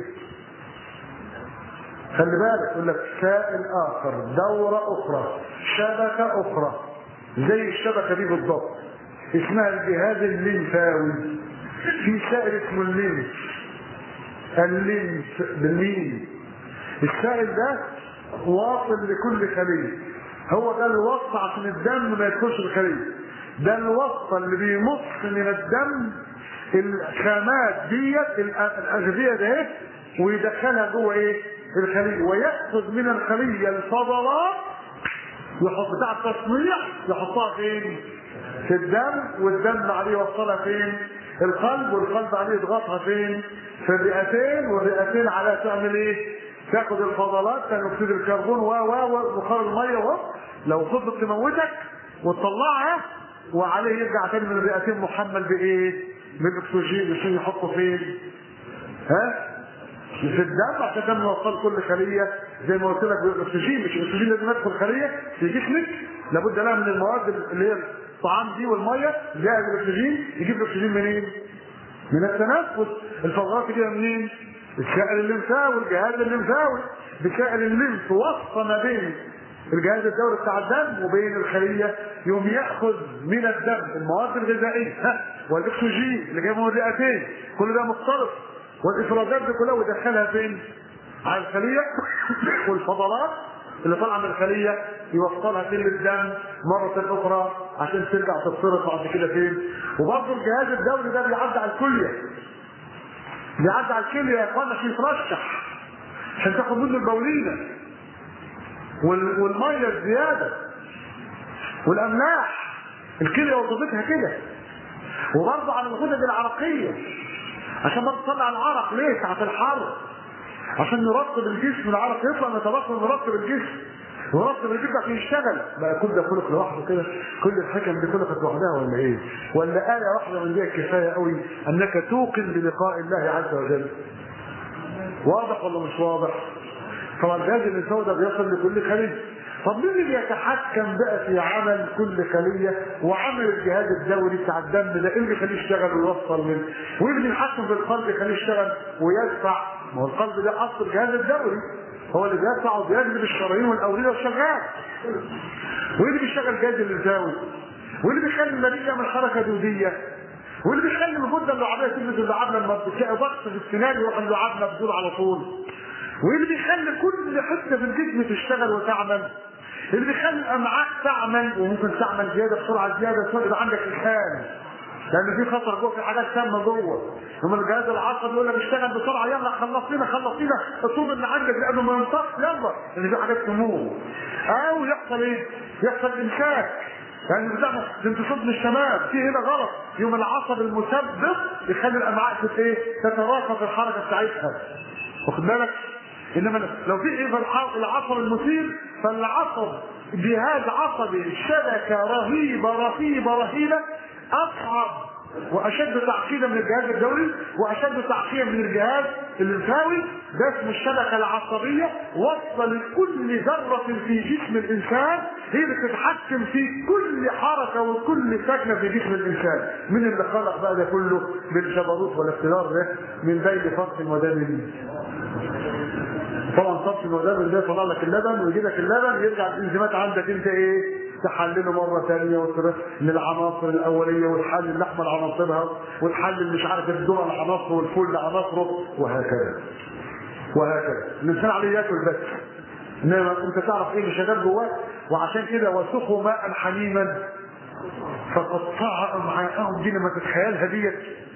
Speaker 1: خلي بالك يقول لك سائل اخر دوره اخرى شبكه اخرى زي الشبكه دي بالضبط اسمها الجهاز الليمفاوي في سائل اسمه الليمف الليمف بالميم السائل ده واصل لكل خليه هو ده الوصف عشان الدم ما يدخلش الخليه ده الوصفه اللي بيمص من الدم الخامات ديت الاغذيه ده إيه؟ ويدخلها جوه ايه؟ الخليه وياخذ من الخليه الفضلات يحط بتاع التصنيع يحطها فين؟ في الدم والدم عليه يوصلها فين؟ القلب والقلب عليه يضغطها فين؟ في الرئتين والرئتين عليها تعمل ايه؟ تاخد الفضلات ثاني اكسيد الكربون و و وبخار الميه و لو فضلت تموتك وتطلعها وعليه يرجع تاني من الرئتين محمل بايه؟ بالاكسجين عشان يحطه فين؟ ها؟ في الدم عشان الدم يوصل كل خليه زي ما قلت لك بالاكسجين مش الاكسجين لازم يدخل خليه في جسمك لابد لها من المواد اللي هي الطعام دي والميه زائد الاكسجين يجيب الاكسجين منين؟ من التنفس الفضلات كده منين؟ السائل الليمفاوي الجهاز الليمفاوي بسائل الليمف وصفه ما بين الجهاز الدوري بتاع الدم وبين الخليه يوم ياخذ من الدم المواد الغذائيه ها والاكسجين اللي جاي من الرئتين كل ده مختلط والافرازات دي كلها ويدخلها فين؟ على الخليه والفضلات اللي طالعه من الخليه يوصلها فين للدم مره اخرى عشان ترجع تتصرف بعد كده فين؟ وبرضه الجهاز الدوري ده بيعدي على الكليه بيعدي على الكليه يا اخوانا عشان يترشح عشان تاخد منه البولينه وال- والميه الزياده والاملاح الكليه وظيفتها كده وبرضه على الغدد العرقيه عشان برضه تطلع العرق ليه ساعه الحر عشان نرطب الجسم العرق يطلع نتبطل نرطب الجسم ونرطب الجسم عشان يشتغل بقى كل ده خلق لوحده كده كل الحكم دي خلقت لوحدها ولا ايه؟ ولا آية واحدة من دي كفاية قوي انك توقن بلقاء الله عز وجل واضح ولا مش واضح؟ طبعا الجهاز الانسان ده بيصل لكل خلية طب مين اللي يتحكم بقى في عمل كل خلية وعمل الجهاز الدوري بتاع الدم ده ايه اللي يخليه يشتغل ويوصل من وايه اللي يحكم في القلب يخليه يشتغل ويدفع ما هو القلب ده اصل الجهاز الدوري هو اللي بيدفع وبيجلب الشرايين والاورده وشغال وايه اللي بيشتغل الجهاز الليمفاوي وايه اللي بيخلي المريء يعمل حركه دوديه واللي بيخلي الغده اللعابيه تلبس اللعاب لما بتلاقي ضغط في السنان يروح اللعاب مبذول على طول وايه اللي بيخلي كل حته في الجسم تشتغل وتعمل اللي بيخلي الامعاء تعمل وممكن تعمل زياده بسرعه زياده بسرعه يبقى عندك اسهال لان في خطر جوه في حاجات سامه جوه لما الجهاز العصبي يقول لك اشتغل بسرعه يلا خلص لنا خلص لنا الطوب اللي عندك لانه ما ينطقش يلا لان في حاجات تموت او يحصل ايه؟ يحصل امساك يعني بتاع انتصاب من الشمال في هنا غلط يوم العصب المسبب يخلي الامعاء تت- ايه تتراخى في الحركه بتاعتها واخد بالك انما لو في ايه في الح- العصب المثير فالعصب جهاز عصبي شبكه رهيبه رهيبه رهيبه اصعب واشد تعقيدا من الجهاز الدوري واشد تعقيدا من الجهاز الليمفاوي ده اسمه الشبكه العصبيه وصل لكل ذره في جسم الانسان هي اللي بتتحكم في كل حركه وكل سكنه في جسم الانسان من اللي خلق بقى ده كله بالجبروت والاقتدار ده من بين فرق ودم طبعا صرف الودان ده يطلع لك اللبن ويجي لك اللبن يرجع الانزيمات عندك انت ايه تحلله مره ثانيه وتروح للعناصر الاوليه وتحلل اللحمه لعناصرها وتحلل مش عارف الذره لعناصره والفول لعناصره وهكذا وهكذا الانسان عليه ياكل بس انما انت تعرف ايه اللي شغال جواه وعشان كده وسقوا ماء حميما فقطع امعاءهم دي لما تتخيلها ديت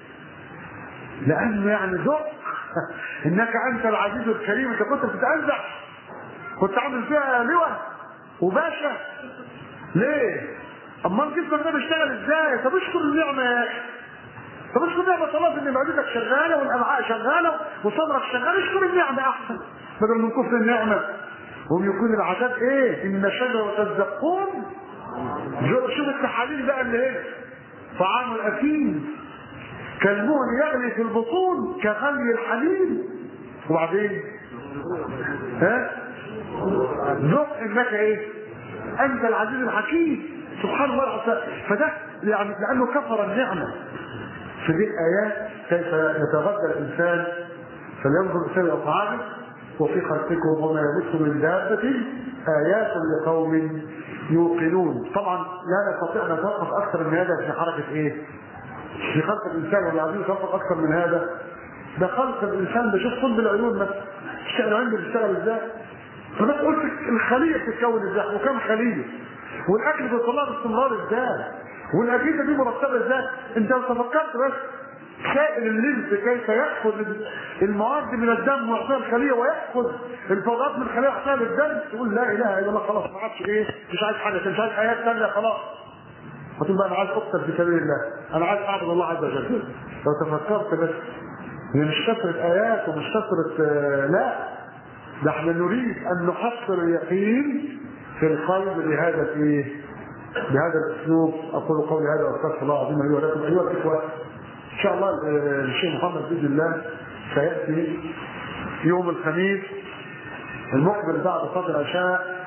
Speaker 1: لانه يعني ذوق انك انت العزيز الكريم انت كنت بتتأنزع كنت عامل فيها لواء وباشا ليه؟ امال جسمك ده بيشتغل ازاي؟ طب اشكر النعمه يا اخي طب اشكر النعمه خلاص ان معدتك شغاله والامعاء شغاله وصدرك شغال اشكر النعمه احسن بدل من كفر النعمه هم يكون العذاب ايه؟ ان شجره الزقوم شوف التحاليل بقى اللي هنا طعام الاثيم كالمهل يغلي في البطون كغلي الحليب وبعدين ها ذق انك ايه انت العزيز الحكيم سبحان الله العظيم فده يعني لانه كفر النعمه في دي الايات كيف يتغذى الانسان فلينظر الانسان الى طعامه وفي خلقكم وما يبث من دابه ايات لقوم يوقنون طبعا لا نستطيع ان نتوقف اكثر من هذا في حركه ايه في خلق الانسان ولا عايزين نطبق اكثر من هذا ده خلق الانسان بشوف طب العيون مثلا الشيء العين بتشتغل ازاي فانا قلت الخليه بتتكون ازاي وكم خليه والاكل بيطلع باستمرار ازاي والاجهزه دي مرتبه ازاي انت لو تفكرت بس سائل الليمف كيف ياخذ المواد من الدم ويعطيها الخليه وياخذ الفضلات من الخليه ويعطيها للدم تقول لا اله الا الله خلاص ما عادش ايه مش عايز حاجه مش عايز حياه ثانيه خلاص هتقول بقى انا عايز اقتل في سبيل الله انا عايز اعبد الله عز وجل لو تفكرت بس هي مش كثرة آيات ومش كثرة آه، لا ده احنا نريد أن نحصل اليقين في القلب بهذا الايه؟ بهذا الأسلوب أقول قولي هذا وأستغفر الله العظيم لي ولكم أيها الإخوة إن شاء الله آه، الشيخ محمد بإذن الله سيأتي يوم الخميس المقبل بعد صلاة العشاء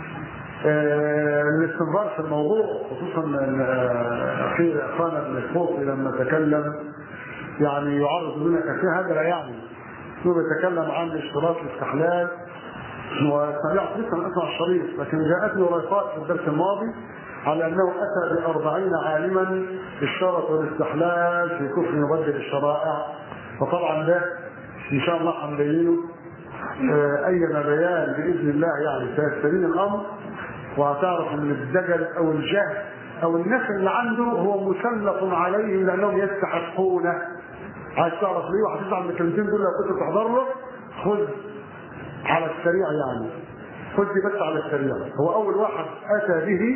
Speaker 1: آه، الاستمرار في الموضوع خصوصا ان آه، اخي اخوانا الفوطي لما تكلم يعني يعرض لنا كثير هذا لا يعني هو بيتكلم عن اشتراط الاستحلال وسمعت لسه من اسمع الشريف لكن جاءتني رفاق في الدرس الماضي على انه اتى بأربعين عالما اشترطوا الاستحلال في كفر يبدل الشرائع فطبعا ده ان شاء الله هنبينه آه، ايما بيان باذن الله يعني سيستبين الامر وهتعرف ان الدجل او الجهل او الناس اللي عنده هو مسلط عليهم لانهم يستحقونه عايز تعرف ليه وهتطلع من الكلمتين دول لو كنت تحضر له خذ على السريع يعني خذ دي بس على السريع هو اول واحد اتى به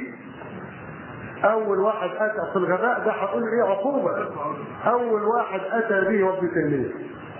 Speaker 1: اول واحد اتى في الغباء ده هقول ايه عقوبه اول واحد اتى به ابن تيميه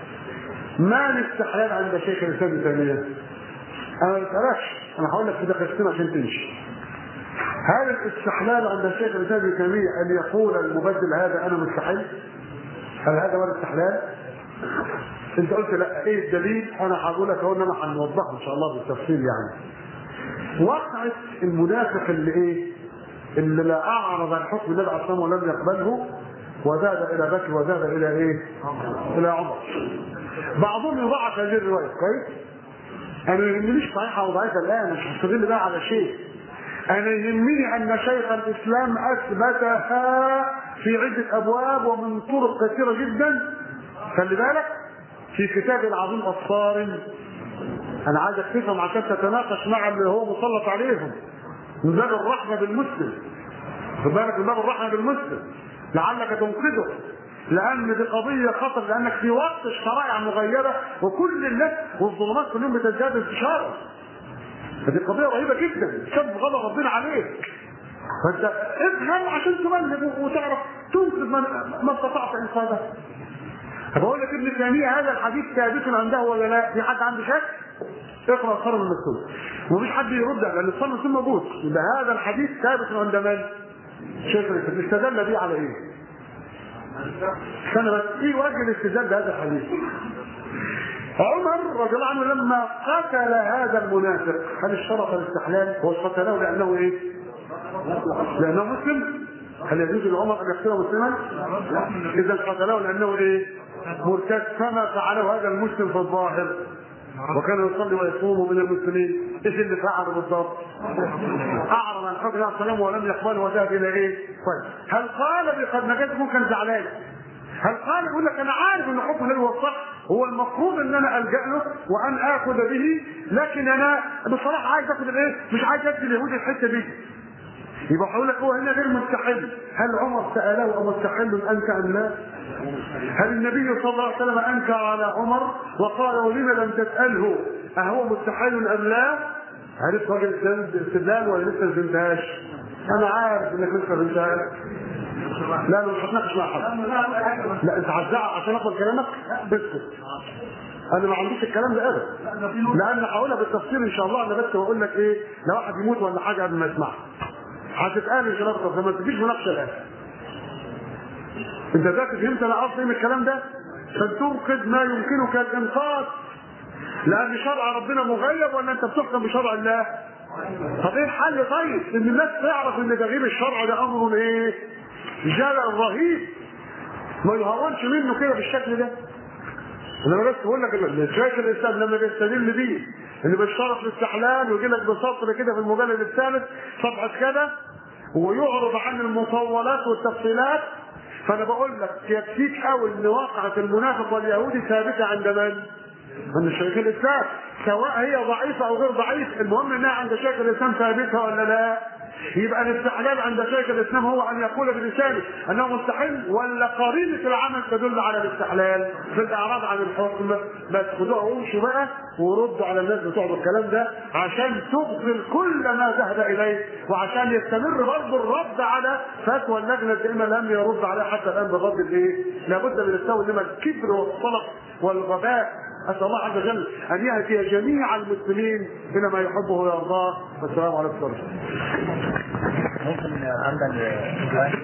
Speaker 1: ما الاستحلال عند شيخ الاسلام ابن تيميه انا ما بسالكش انا هقول لك كده قصتين عشان تمشي هل الاستحلال عند الشيخ الاسلام ابن تيميه ان يقول المبدل هذا انا مستحيل؟ هل هذا هو الاستحلال؟ انت قلت لا ايه الدليل؟ انا هقول لك اهو ان انا هنوضحه ان شاء الله بالتفصيل يعني. وقعت المنافق اللي ايه؟ اللي لا اعرض عن حكم النبي عليه الصلاه والسلام ولم يقبله وذهب الى بكر وذهب الى ايه؟ الى عمر. بعضهم يضعف هذه الروايه كويس؟ انا ما يهمنيش صحيحه وضعيفه الان مش هستدل بقى على شيء. انا يهمني ان شيخ الاسلام اثبتها في عده ابواب ومن طرق كثيره جدا خلي بالك في كتاب العظيم الصارم انا عايزك تفهم عشان تتناقش مع اللي هو مسلط عليهم من باب الرحمه بالمسلم خد بالك من باب الرحمه بالمسلم لعلك تنقذه لان دي قضيه خطر لانك في وقت الشرائع مغيره وكل الناس والظلمات كل يوم بتزداد انتشارا فدي قضيه رهيبه جدا شاب غضب ربنا عليك فانت افهم عشان تبلغ وتعرف تنقذ من ما استطعت انقاذه بقول لك ابن تيميه هذا الحديث ثابت عنده ولا لا؟ في حد عنده شك؟ اقرا الصرم المكتوب ومفيش حد يرد لان الصرم المكتوب موجود يبقى هذا الحديث ثابت عند من؟ شيخ الاسلام استدل بيه على ايه؟ استنى بس ايه وجه الاستدلال بهذا الحديث؟ عمر رضي الله عنه لما قتل هذا المنافق هل اشترط الاستحلال؟ هو قتله لانه ايه؟ لانه مسلم؟ هل يجوز لعمر ان يقتله مسلما؟ اذا قتله لانه ايه؟ مرتد كما فعله هذا المسلم في الظاهر وكان يصلي ويصوم من المسلمين ايش اللي فعله بالضبط؟ اعرض عن حكم الله السلام ولم يقبله وذهب الى ايه؟ طيب هل قال بقد نجيت ممكن زعلان؟ هل قال يقول لك انا عارف ان حكم النبي هو الصح هو المفروض ان انا الجا له وان اخذ به لكن انا بصراحه عايز اخذ الايه؟ مش عايز ادي اليهود الحته دي يبقى هقول لك هو هنا غير مستحل هل عمر ساله او مستحل انت ام لا؟ هل النبي صلى الله عليه وسلم انكر على عمر وقال ولم لم تساله اهو مستحيل ام لا؟ عرفت راجل استدلال ولا لسه ما فهمتهاش؟ انا عارف انك لسه ما فهمتهاش لا لا مش هتناقش مع حد لا انت هتزعق عشان اقبل كلامك اسكت انا ما عنديش الكلام ده ابدا لان هقولها بالتفصيل ان شاء الله انا بس بقول لك ايه لو واحد يموت ولا حاجه قبل ما يسمعها هتتقال ان شاء الله فما تجيش مناقشه الان انت ذاك فهمت انا قصدي من الكلام ده فتنقذ ما يمكنك الانقاذ لان شرع ربنا مغيب ولا انت بتحكم بشرع الله طب ايه الحل طيب ان الناس تعرف ان تغيير الشرع ده امر ايه جلل رهيب ما يهونش منه كده بالشكل ده انا بس بقول لك ان شيخ الاسلام لما بيستدل بيه ان بيشترط الاستحلال ويجي لك بسطر كده في المجلد الثالث صفحه كده ويعرض عن المطولات والتفصيلات فانا بقول لك يكفيك قوي ان واقعه المنافق واليهودي ثابته عند من؟ عند شيخ الاسلام سواء هي ضعيفه او غير ضعيفه المهم انها عند شيخ الاسلام ثابته ولا لا؟ يبقى الاستحلال عند شيخ الاسلام هو ان يقول بلسانه انه مستحل ولا قرينه العمل تدل على الاستحلال في الاعراض عن الحكم بس خدوها وامشوا بقى وردوا على الناس بتوع الكلام ده عشان تبطل كل ما ذهب اليه وعشان يستمر برضه الرد على فتوى اللجنه الدائمه لم يرد عليها حتى الان بالرد الايه؟ لابد من التوبه انما الكبر والصلق والغباء اسال الله عز وجل ان يهدي جميع المسلمين الى ما يحبه ويرضاه والسلام عليكم ورحمه الله
Speaker 3: ممكن عندك سؤال